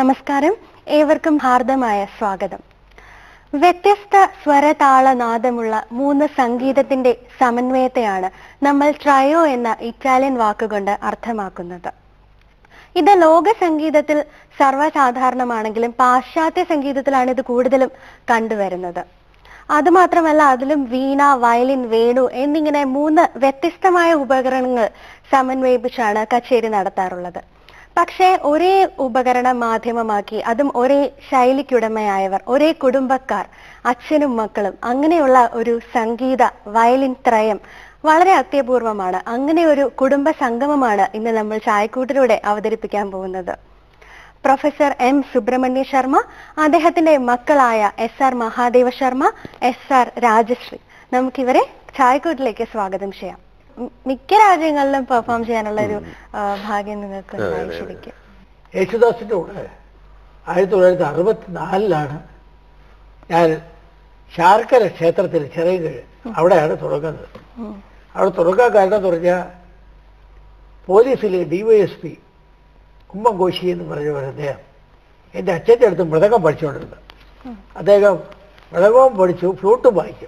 നമസ്കാരം ഏവർക്കും ഹാർദമായ സ്വാഗതം വ്യത്യസ്ത സ്വരതാള നാദമുള്ള മൂന്ന് സംഗീതത്തിന്റെ സമന്വയത്തെയാണ് നമ്മൾ ട്രയോ എന്ന ഇറ്റാലിയൻ വാക്കുകൊണ്ട് അർത്ഥമാക്കുന്നത് ഇത് ലോക സംഗീതത്തിൽ സർവ്വസാധാരണമാണെങ്കിലും പാശ്ചാത്യ സംഗീതത്തിലാണ് ഇത് കൂടുതലും കണ്ടുവരുന്നത് അതുമാത്രമല്ല അതിലും വീണ വയലിൻ വേണു എന്നിങ്ങനെ മൂന്ന് വ്യത്യസ്തമായ ഉപകരണങ്ങൾ സമന്വയിപ്പിച്ചാണ് കച്ചേരി നടത്താറുള്ളത് പക്ഷേ ഒരേ ഉപകരണം മാധ്യമമാക്കി അതും ഒരേ ശൈലിക്കുടമയായവർ ഒരേ കുടുംബക്കാർ അച്ഛനും മക്കളും അങ്ങനെയുള്ള ഒരു സംഗീത വയലിൻ ത്രയം വളരെ അത്യപൂർവമാണ് അങ്ങനെ ഒരു കുടുംബ സംഗമമാണ് ഇന്ന് നമ്മൾ ചായക്കൂട്ടിലൂടെ അവതരിപ്പിക്കാൻ പോകുന്നത് പ്രൊഫസർ എം സുബ്രഹ്മണ്യ ശർമ്മ അദ്ദേഹത്തിന്റെ മക്കളായ S R Mahadeva Sharma S R Rajashree നമുക്കിവരെ ചായക്കൂട്ടിലേക്ക് സ്വാഗതം ചെയ്യാം മി- മിക്ക രാജ്യങ്ങളിലും പെർഫോം ചെയ്യാനുള്ള ഒരു ആ, ഭാഗ്യം നിങ്ങൾക്ക് ഉണ്ടായി ശരിക്കും യേശുദാസിന്റെ കൂടെ ആയിരത്തി തൊള്ളായിരത്തി അറുപത്തിനാലിലാണ് ഞാൻ ശാർക്കര ക്ഷേത്രത്തിൽ ചെറിയ അവിടെയാണ് തുടങ്ങുന്നത് ഉം. അവിടെ തുടങ്ങാൻ കാരണം എന്ന് പറഞ്ഞാൽ പോലീസിലെ ഡിവൈഎസ്പി ഉമ്മൻ കോശി എന്ന് പറഞ്ഞ അദ്ദേഹം എൻ്റെ അച്ഛൻ്റെ അടുത്ത് മൃതകം പഠിച്ചുകൊണ്ടിരുന്നത് അദ്ദേഹം മൃതകവും പഠിച്ചു ഫ്ലൂട്ടും വായിക്കും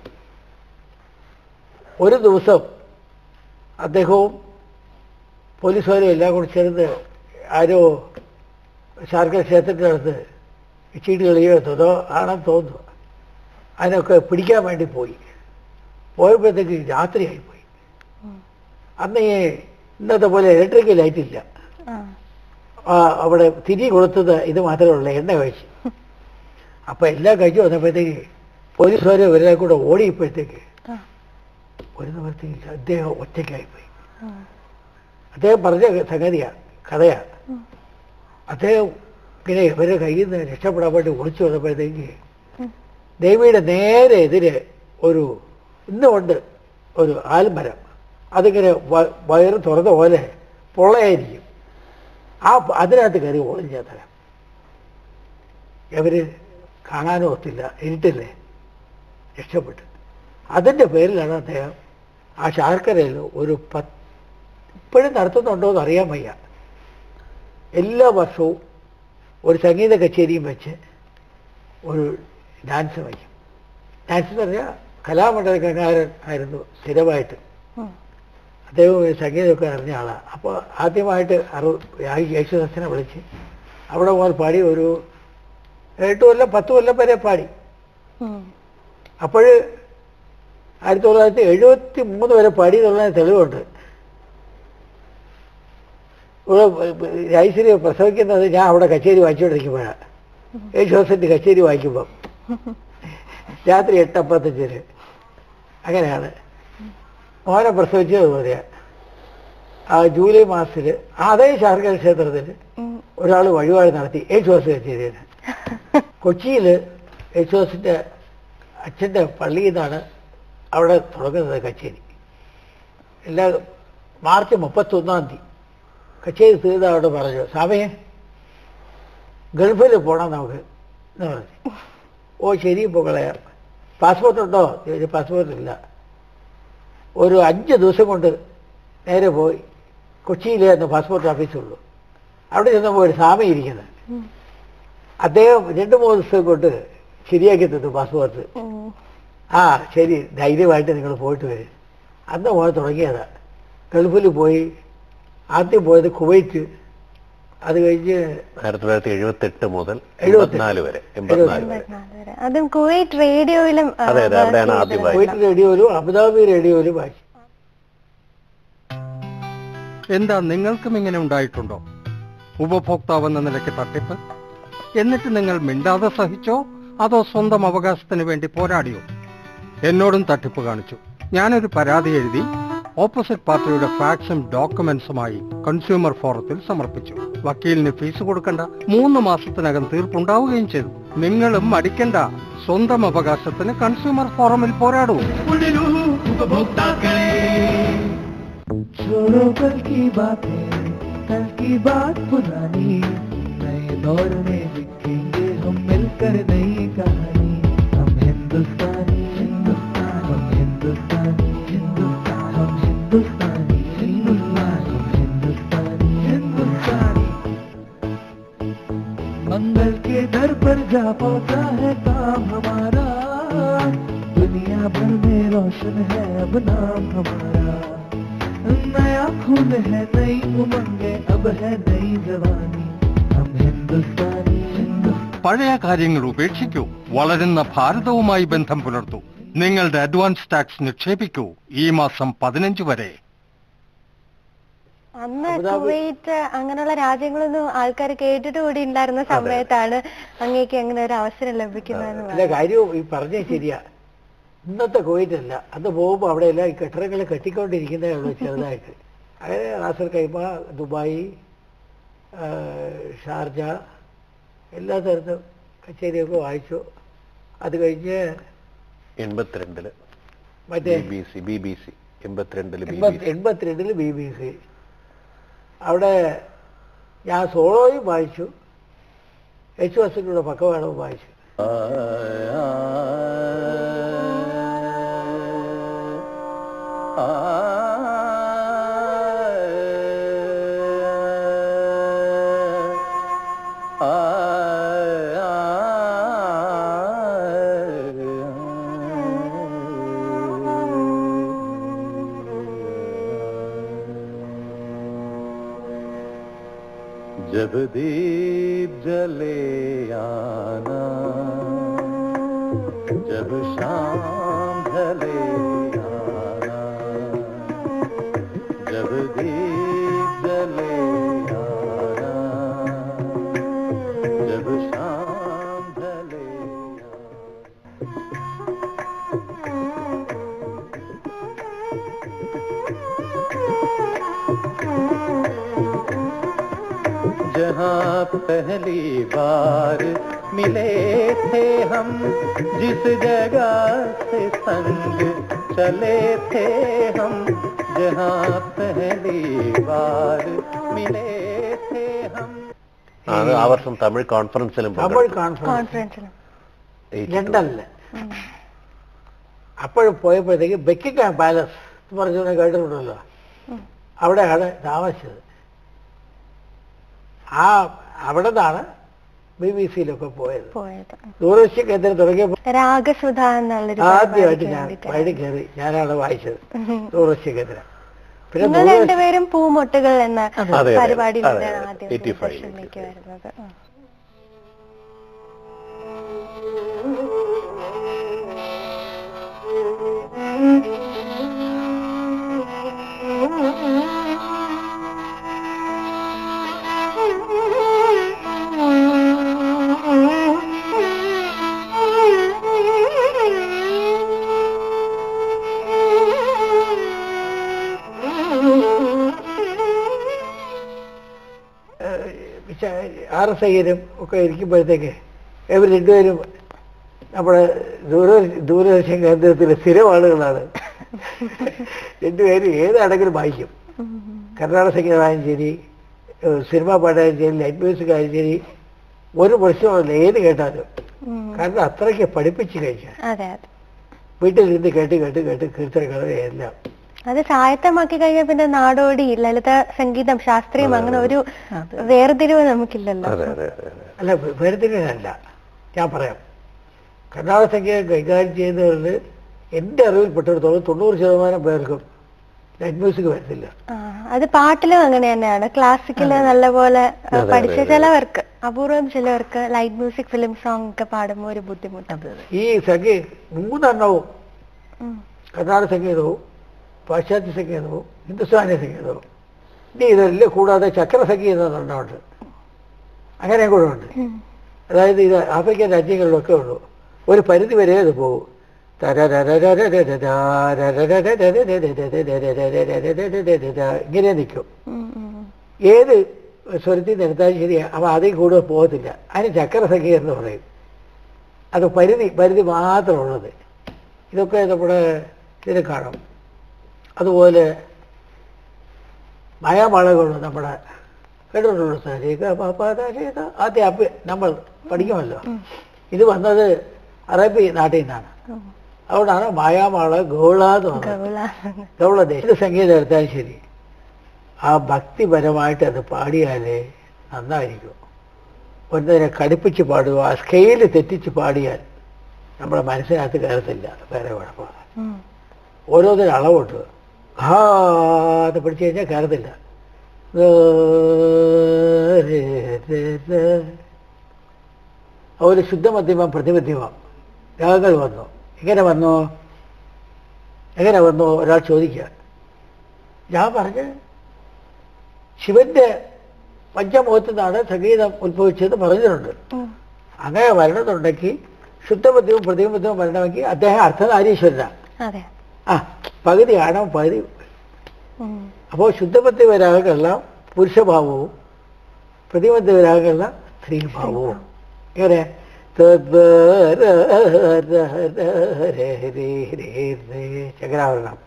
ഒരു ദിവസം അദ്ദേഹവും പോലീസുകാരും എല്ലാം കൂടി ചേർന്ന് ആരോ ശാർക്കര ക്ഷേത്രത്തിൻ്റെ അടുത്ത് ചീട്ട് കളിയോ എത്തതോ ആണെന്ന് തോന്നുന്നു അതിനൊക്കെ പിടിക്കാൻ വേണ്ടി പോയി പോയപ്പോഴത്തേക്ക് രാത്രിയായിപ്പോയി അന്ന് ഈ ഇന്നത്തെ പോലെ ഇലക്ട്രിക് ലൈറ്റ് ഇല്ല ആ. ആ, അവിടെ തിരി കൊടുത്തത് ഇത് മാത്രമേ ഉള്ളൂ എണ്ണ കഴിച്ച് അപ്പം എല്ലാം കഴിച്ചു വന്നപ്പോഴത്തേക്ക് പോലീസുകാർ ഇവരെ കൂടെ ഓടിയപ്പോഴത്തേക്ക് ആ. ഒരു നിവർത്തിക്ക് അദ്ദേഹം ഒറ്റയ്ക്കായിപ്പോയി ആ. അദ്ദേഹം പറഞ്ഞ സംഗതിയാണ് കഥയാണ് അദ്ദേഹം ഇങ്ങനെ ഇവരുടെ കയ്യിൽ നിന്ന് രക്ഷപ്പെടാൻ വേണ്ടി ഒളിച്ചു വന്നപ്പോഴത്തേക്ക് ഉം. ദേവിയുടെ നേരെ എതിരെ ഒരു ഇന്നുകൊണ്ട് ഒരു ആൽമരം അതിങ്ങനെ വ- വയറ് തുറന്ന പോലെ പൊള്ളയായിരിക്കും ആ പ- അതിനകത്ത് കയറി ഒളിഞ്ഞ തരം ഇവര് കാണാനും ഒത്തില്ല ഇരുട്ടില്ലേ രക്ഷപ്പെട്ടു അതിൻ്റെ പേരിലാണ് അദ്ദേഹം ആ ശാർക്കരയിൽ ഒരു പത്ത് ഇപ്പോഴും നടത്തുന്നുണ്ടോ എന്ന് അറിയാൻ വയ്യ എല്ലാ വർഷവും ഒരു സംഗീത കച്ചേരിയും വെച്ച് ഒരു ഡാൻസ് വയ്ക്കും ഡാൻസ് എന്ന് പറഞ്ഞാൽ കലാമണ്ഡലക്കാരൻ ആയിരുന്നു സ്ഥിരമായിട്ട് ഉം. അദ്ദേഹം ഈ സംഗീതമൊക്കെ അറിഞ്ഞ ആളാണ് അപ്പോൾ ആദ്യമായിട്ട് അറു യേശുദാസിനെ വിളിച്ച് അവിടെ മുതൽ പാടി ഒരു എട്ട് കൊല്ലം പത്ത് കൊല്ലം വരെ പാടി ഉം. അപ്പോൾ ആയിരത്തി തൊള്ളായിരത്തി എഴുപത്തി മൂന്ന് വരെ പാടി എന്നുള്ള തെളിവുണ്ട് ഇവിടെ രാജശ്രീ പ്രസവിക്കുന്നത് ഞാൻ അവിടെ കച്ചേരി വായിച്ചുകൊണ്ടിരിക്കുമ്പോഴാണ് യേശുദാസിൻ്റെ കച്ചേരി വായിക്കുമ്പം രാത്രി എട്ടമ്പത്തഞ്ചിന് അങ്ങനെയാണ് മോനെ പ്രസവിച്ചത് പറയാ ആ ജൂലൈ മാസത്തിൽ അതേ ശാർക്കര ക്ഷേത്രത്തിൽ ഉം. ഒരാൾ വഴിപാട് നടത്തി യേശുദാസ് കച്ചേരിയാണ് കൊച്ചിയിൽ യേശുദാസിൻ്റെ അച്ഛൻ്റെ പള്ളിയിൽ നിന്നാണ് അവിടെ തുടങ്ങുന്നത് കച്ചേരി എല്ലാ മാർച്ച് മുപ്പത്തൊന്നാം തീയതി കച്ചേരി തീർന്ന അവിടെ പറഞ്ഞു സ്വാമിയെ ഗൾഫിൽ പോകണം നമുക്ക് എന്ന് പറഞ്ഞു ഓ ശരി പോകളയാം പാസ്പോർട്ട് ഉണ്ടോ ചോദിച്ചു പാസ്പോർട്ട് ഇല്ല ഒരു അഞ്ച് ദിവസം കൊണ്ട് നേരെ പോയി കൊച്ചിയിലേ അന്ന് പാസ്പോർട്ട് ഓഫീസുള്ളൂ അവിടെ ചെന്നപ്പോൾ ഒരു സ്വാമി ഇരിക്കുന്നത് ഉം. അദ്ദേഹം രണ്ട് മൂന്ന് ദിവസം കൊണ്ട് ശരിയാക്കി തന്നു പാസ്പോർട്ട് ഉം. ആ ശരി ധൈര്യമായിട്ട് നിങ്ങൾ പോയിട്ട് വരും അന്ന് പോകാൻ തുടങ്ങിയതാ ഗൾഫിൽ പോയി ആദ്യം പോയത് കുവൈറ്റ് അത് കഴിഞ്ഞ് ആയിരത്തി തൊള്ളായിരത്തി എഴുപത്തി എട്ട് മുതൽ എഴുപത്തെട്ട്. എൺപത്തിനാല് വരെ എൺപത്തിനാല് വരെ എൺപത്തിനാല് വരെ. അതും കുവൈറ്റ് റേഡിയോയിലും ആ, അതെ, അതെ, അവിടെയാണ് work ആദ്യം ചെയ്തിരുന്നത്. കുവൈറ്റ് റേഡിയോയിലും അബുദാബി റേഡിയോയിലും വായിച്ചു എന്താ നിങ്ങൾക്കും ഇങ്ങനെ ഉണ്ടായിട്ടുണ്ടോ ഉപഭോക്താവ് എന്ന നിലയ്ക്ക് തട്ടിപ്പ് എന്നിട്ട് നിങ്ങൾ മിണ്ടാതെ സഹിച്ചോ അതോ സ്വന്തം അവകാശത്തിന് വേണ്ടി പോരാടിയോ എന്നോടും തട്ടിപ്പ് കാണിച്ചു ഞാനൊരു പരാതി എഴുതി ഓപ്പോസിറ്റ് പാർട്ടിയുടെ ഫാക്സും ഡോക്യുമെന്റ്സുമായി കൺസ്യൂമർ ഫോറത്തിൽ സമർപ്പിച്ചു വക്കീലിന് ഫീസ് കൊടുക്കണ്ട മൂന്ന് മാസത്തിനകം തീർപ്പുണ്ടാവുകയും ചെയ്തു നിങ്ങളും മടിക്കണ്ട സ്വന്തം അവകാശത്തിന് കൺസ്യൂമർ ഫോറമിൽ പോരാടൂ छोड़ो कल की बातें कल की बात पुरानी नए दौर में लिखेंगे हम मिलकर नई कहानी हम हिंदुस्तानी हिंदुस्तान हम हिंदुस्तानी हिंदुस्तान हम हिंदुस्तानी हिंदुस्तान हम हिंदुस्तानी हिंदुस्तानी जा पहुंचा है काम हमारा दुनिया भर में रोशन है अब नाम हमारा नया खून है नई उमंगे अब है नई जवानी हम हिंदुस्तानी हिंदुस्तानी പഴയ കാര്യങ്ങൾ ഉപേക്ഷിക്കൂ വളരുന്ന ഭാരതവുമായി ബന്ധം പുലർത്തൂ നിങ്ങളുടെ അഡ്വാൻസ് ടാക്സ് നിക്ഷേപിക്കൂ ഈ മാസം പതിനഞ്ച് വരെ അന്ന് അബുദാബി- കുവൈറ്റ് അങ്ങനെയുള്ള രാജ്യങ്ങളൊന്നും ആൾക്കാർ കേട്ടിട്ട് കൂടി ഉണ്ടായിരുന്ന സമയത്താണ് അങ്ങേക്ക് അങ്ങനെ ഒരു അവസരം ലഭിക്കുന്നതെന്ന് അല്ല പറയുന്നത് കാര്യവും ഈ പറഞ്ഞ ശരിയാ ഇന്നത്തെ കുവൈറ്റ് അല്ല അന്ന് പോകുമ്പോൾ അവിടെ എല്ലാം ഈ കെട്ടിടങ്ങൾ കെട്ടിക്കൊണ്ടിരിക്കുന്നേ ഉള്ളൂ ചെറുതായിട്ട് അങ്ങനെ റാസൽ കൈമ ദുബായ് ആ, ഷാർജ എല്ലാ സ്ഥലത്തും കച്ചേരിയൊക്കെ വായിച്ചു അത് കഴിഞ്ഞ് എൺപത്തിരണ്ടില് മറ്റേ B B C B B C എൺപത്തിരണ്ടില് ബി ബി എൺപത്തി സി എൺപത്തിരണ്ടില് ബി ബി സി അവിടെ ഞാൻ സോളോയും വായിച്ചു എച്ച് വസത്തിലൂടെ പക്കവാടവും വായിച്ചു जब दीप जले आना जब शाम ढले आना जब दीप जले आना जब शाम ढले आना जहाँ पहली बार मिले थे हम जिस जगह से संग चले थे हम जहाँ पहली बार मिले थे हम അത് ആ വർഷം തമിഴ് കോൺഫറൻസിലും തമിഴ് കോൺഫറൻസ് കോൺഫറൻസിലും ലണ്ടനിൽ അപ്പോഴും പോയപ്പോഴത്തേക്ക് ബെക്കിംഗ്ഹാം പാലസ് എന്ന് പറഞ്ഞ കേട്ടിട്ടുണ്ടല്ലോ അവിടെയാണ് താമസിച്ചത് ആ അവിടെ നിന്നാണ് ബി ബി സിയിലൊക്കെ പോയത് പോയത് ദൂരദർശി കേന്ദ്രം തുടങ്ങിയപ്പോൾ രാഗസുധ എന്നുള്ളൊരു ആദ്യമായിട്ട് പരിപാടിക്ക് ഞാൻ വേണ്ടിയിട്ടാണ്. വൈകിട്ട് കയറി ഞാനാണ് വായിച്ചത് ദൂരദർശി കേന്ദ്രം പിന്നെ നിങ്ങൾ ദൂരദർശി രണ്ടുപേരും പൂമൊട്ടുകൾ എന്ന അതെ, അതെ. പരിപാടിയിലാണ് അതെ, അതെ. ആദ്യം 85 ദൂരദർശനിലേക്ക് വരുന്നത് ഉം. ആർ എസ് ഐയിലും ഒക്കെ ഇരിക്കുമ്പോഴത്തേക്ക് ഇവർ രണ്ടുപേരും നമ്മുടെ ദൂര ദൂരദർശൻ കേന്ദ്രത്തിലെ സ്ഥിരം ആളുകളാണ് രണ്ടുപേരും ഏതാണെങ്കിലും വായിക്കും കർണാടക സംഗീതമായാലും ശരി ഏഹ് സിനിമ പാട്ടായാലും ശരി ലൈറ്റ് മ്യൂസിക് ആയാലും ശരി ഒരു പ്രശ്നമില്ല ഏത് കേട്ടാലും ഉം. കാരണം അത്രയ്ക്ക് പഠിപ്പിച്ച് കഴിഞ്ഞാൽ അതെ അതെ വീട്ടിലിരുന്ന് കേട്ട് കേട്ട് കേട്ട് കീർത്തനങ്ങളും എല്ലാം അത് സ്വായത്തമാക്കി കഴിഞ്ഞാൽ പിന്നെ നാടോടി ലളിത സംഗീതം ശാസ്ത്രീയം അങ്ങനെ ഒരു വേർതിരിവ് നമുക്കില്ലല്ലോ അതെ അതെ അതെ അതെ അല്ല വേർതിരിവല്ല ഞാൻ പറയാം കർണാടക സംഗീതം കൈകാര്യം ചെയ്യുന്നവരിൽ എൻ്റെ അറിവിൽപ്പെട്ടിടത്തോളം തൊണ്ണൂറ് ശതമാനം പേർക്കും ലൈറ്റ് മ്യൂസിക് വരത്തില്ല ആ, അത് പാട്ടിലും അങ്ങനെ തന്നെയാണ് ക്ലാസിക്കല് നല്ലപോലെ ആ, അതെ, പഠിച്ച അതെ. ചിലവർക്ക് അപൂർവം ചിലവർക്ക് ലൈറ്റ് മ്യൂസിക് ഫിലിം സോങ് ഒക്കെ പാടുമ്പോൾ ഒരു ബുദ്ധിമുട്ട് ഈ സംഗീ മൂന്നെണ്ണവും ഉം. കർണാടക സംഗീതവും പാശ്ചാത്യ സംഗീതവും ഹിന്ദുസ്ഥാനി സംഗീതവും ഇനി ഇതല്ല കൂടാതെ ചക്ര സംഗീതം എന്നുണ്ട് അങ്ങനെ കൂടെ ഉണ്ട് ഉം. അതായത് ഇത് ആഫ്രിക്കൻ രാജ്യങ്ങളിലൊക്കെ ഉള്ളൂ ഒരു പരിധി വരെ അത് പോകും ഇങ്ങനെ നിൽക്കും ഉം, ഉം, ഉം. ഏത് സ്വരത്തിൽ നിന്ന് എടുത്താലും ശരി അവ അതിൽ കൂടുതൽ പോകത്തില്ല അതിന് ചക്ര സംഗീതം എന്ന് പറയും അത് പരിധി പരിധി മാത്രമുള്ളത് ഇതൊക്കെ നമ്മുടെ ഇതിൽ കാണും അതുപോലെ മയമാളകളുണ്ട് നമ്മുടെ കേട്ടിട്ടുള്ളൂ സരിക പപ ദരിക ആദ്യം അപ്പ് നമ്മൾ പഠിക്കുമല്ലോ ഇത് വന്നത് അറബി നാട്ടിൽ നിന്നാണ് ഉം. അതുകൊണ്ടാണ് മായാമാള ഗൗള എന്ന് പറഞ്ഞത് ഗൗള ഗൗളദേശ സംഗീതം എടുത്താലും ശരി ആ ഭക്തിപരമായിട്ട് അത് പാടിയാലേ നന്നായിരിക്കും ഒന്നിനെ കടുപ്പിച്ച് പാടുക ആ സ്കെയില് തെറ്റിച്ച് പാടിയാൽ നമ്മുടെ മനസ്സിനകത്ത് കയറത്തില്ല വേറെ കുഴപ്പമാണ് ഉം. ഓരോന്നിനും അളവുണ്ട് ഹാ എന്ന് പിടിച്ചു കഴിഞ്ഞാൽ കയറത്തില്ല ഒരു ശുദ്ധമധ്യമം പ്രതിമധ്യമം രാഗങ്ങൾ വന്നു എങ്ങനെ വന്നു എങ്ങനെ വന്നു ഒരാൾ ചോദിക്കുക ഞാൻ പറഞ്ഞ് ശിവന്റെ പഞ്ചമുഖത്തു നിന്നാണ് സംഗീതം ഉത്ഭവിച്ചത് പറഞ്ഞിട്ടുണ്ട് ഉം. അങ്ങനെ വരണമെന്നുണ്ടെങ്കിൽ ശുദ്ധബുദ്ധിയും പ്രതിബുദ്ധിയും വരണമെങ്കിൽ അദ്ദേഹം അർത്ഥനാരീശ്വരനാണ് അതെ ആ പകുതി ആണവം പകുതി ഉം. അപ്പോൾ ശുദ്ധബുദ്ധി വരാകെല്ലാം പുരുഷഭാവവും പ്രതിബദ്ധ വരാകെല്ലാം സ്ത്രീഭാവവും എങ്ങനെ ചക്രാവരണം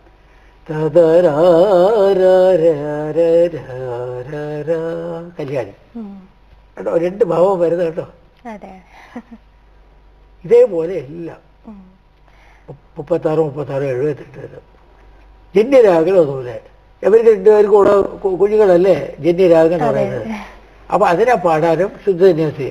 കല്യാണി ഉം. കേട്ടോ രണ്ട് ഭാവം വരുന്നത് കേട്ടോ അതെ ഇതേപോലെ എല്ലാം ഉം. മുപ്പത്താറ് മുപ്പത്താറ് എഴുപത്തെട്ട് ജന്യരാഗം അതുപോലെ ഇവർക്ക് രണ്ടുപേരും കൂടെ കു- കുഞ്ഞുങ്ങളല്ലേ ജന്യരാഗം എന്ന് അതെ, പറയുന്നത് അതെ. അപ്പൊ അതിനെ പാടാനും ശുദ്ധന്യാസി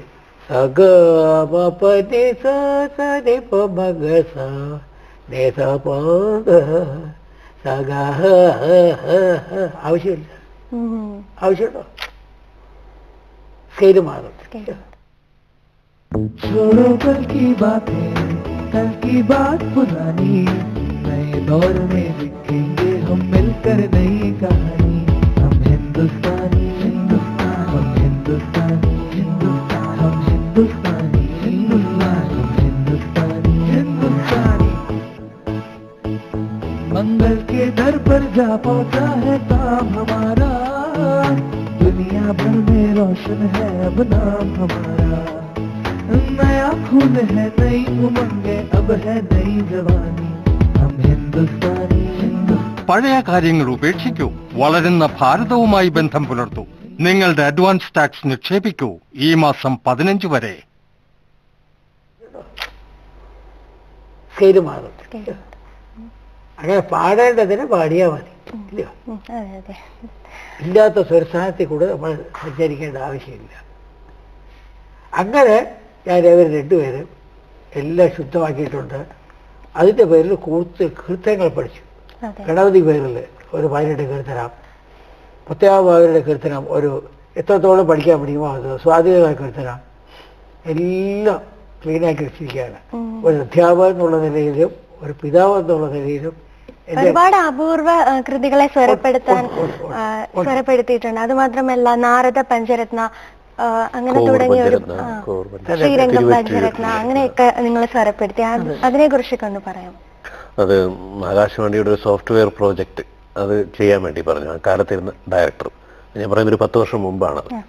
സഗമപതി സനി പമഗ സ നേ സ പ ഗ സഗ ആവശ്യമില്ല ഉം. ആവശ്യമുണ്ടോ സ്കെയില് മാറും സ്കെയിൽ. छोड़ो कल की बातें कल की बात पुरानी नए दौर में लिखेंगे हम मिलकर नई कहानी हम हिंदुस्तानी हिंदुस्तान हम हिंदुस्तानी हिंदुस्तान हम हिंदुस्तानी हिंदुस्तान हम हिंदुस्तानी हिंदुस्तानी मंगल के दर पर जा पहुंचा है काम हमारा दुनिया भर में रोशन है अब नाम हमारा नया खून है नई उमंगे अब है नई जवानी हम हिंदुस्तानी हिंदुस्तानी പഴയ കാര്യങ്ങൾ ഉപേക്ഷിക്കൂ വളരുന്ന ഭാരതവുമായി ബന്ധം പുലർത്തൂ നിങ്ങളുടെ അഡ്വാൻസ് ടാക്സ് നിക്ഷേപിക്കൂ ഈ മാസം പതിനഞ്ച് വരെ സ്കെയില് മാറും സ്കെയിൽ. അങ്ങനെ പാടേണ്ടതിന് പാടിയാൽ മതി ഇല്ലയോ ഉം. അതെ അതെ ഇല്ലാത്ത സ്വരസ്ഥാനത്തിൽ കൂടെ നമ്മൾ സഞ്ചരിക്കേണ്ട ആവശ്യമില്ല അങ്ങനെ ഞാൻ ഇവർ രണ്ടുപേരും എല്ലാം ശുദ്ധമാക്കിയിട്ടുണ്ട് അതിൻ്റെ പേരിൽ കൂത്ത് കീർത്തനങ്ങൾ പഠിച്ചു അതെ ഗണപതി പേരിൽ ഒരു പതിനെട്ട് കീർത്തനം മുത്തയാബാവരുടെ കീർത്തനം ഒരു എത്രത്തോളം പഠിക്കാൻ പഠിക്കുമോ അത് സ്വാധീനമായ കീർത്തനം എല്ലാം ക്ലീനാക്കി വെച്ചിരിക്കുകയാണ് ഉം. ഒരു അധ്യാപകൻ എന്നുള്ള നിലയിലും ഒരു പിതാവ് എന്നുള്ള നിലയിലും എൻ്റെ ഒരുപാട് അപൂർവ ആ, കൃതികളെ സ്വരപ്പെടുത്താൻ ഉണ്ട്, ഉണ്ട്, ഉണ്ട്, ആ, ഉണ്ട്. സ്വരപ്പെടുത്തിയിട്ടുണ്ട് അത് മാത്രമല്ല നാരദ പഞ്ചരത്ന ആ, അങ്ങനെ കോവൂർ തുടങ്ങിയ ഒരു പഞ്ചരത്ന, ആ, കോവൂർ പഞ്ചരത്ന. ശ്രീരംഗം തിരുവറ്റിയൂർ പഞ്ചരത്ന അങ്ങനെയൊക്കെ നിങ്ങൾ സ്വരപ്പെടുത്തി അത് അതിനെ കുറിച്ചൊക്കെ ഒന്ന് പറയാം അത് ആകാശവാണിയുടെ ഒരു സോഫ്റ്റ്വെയർ പ്രോജക്റ്റ് അത് ചെയ്യാൻ വേണ്ടി പറഞ്ഞു ആ കാലത്തിരുന്ന ഡയറക്ടർ ഞാൻ പറയുന്ന ഒരു പത്ത് വർഷം മുമ്പാണ് ആ.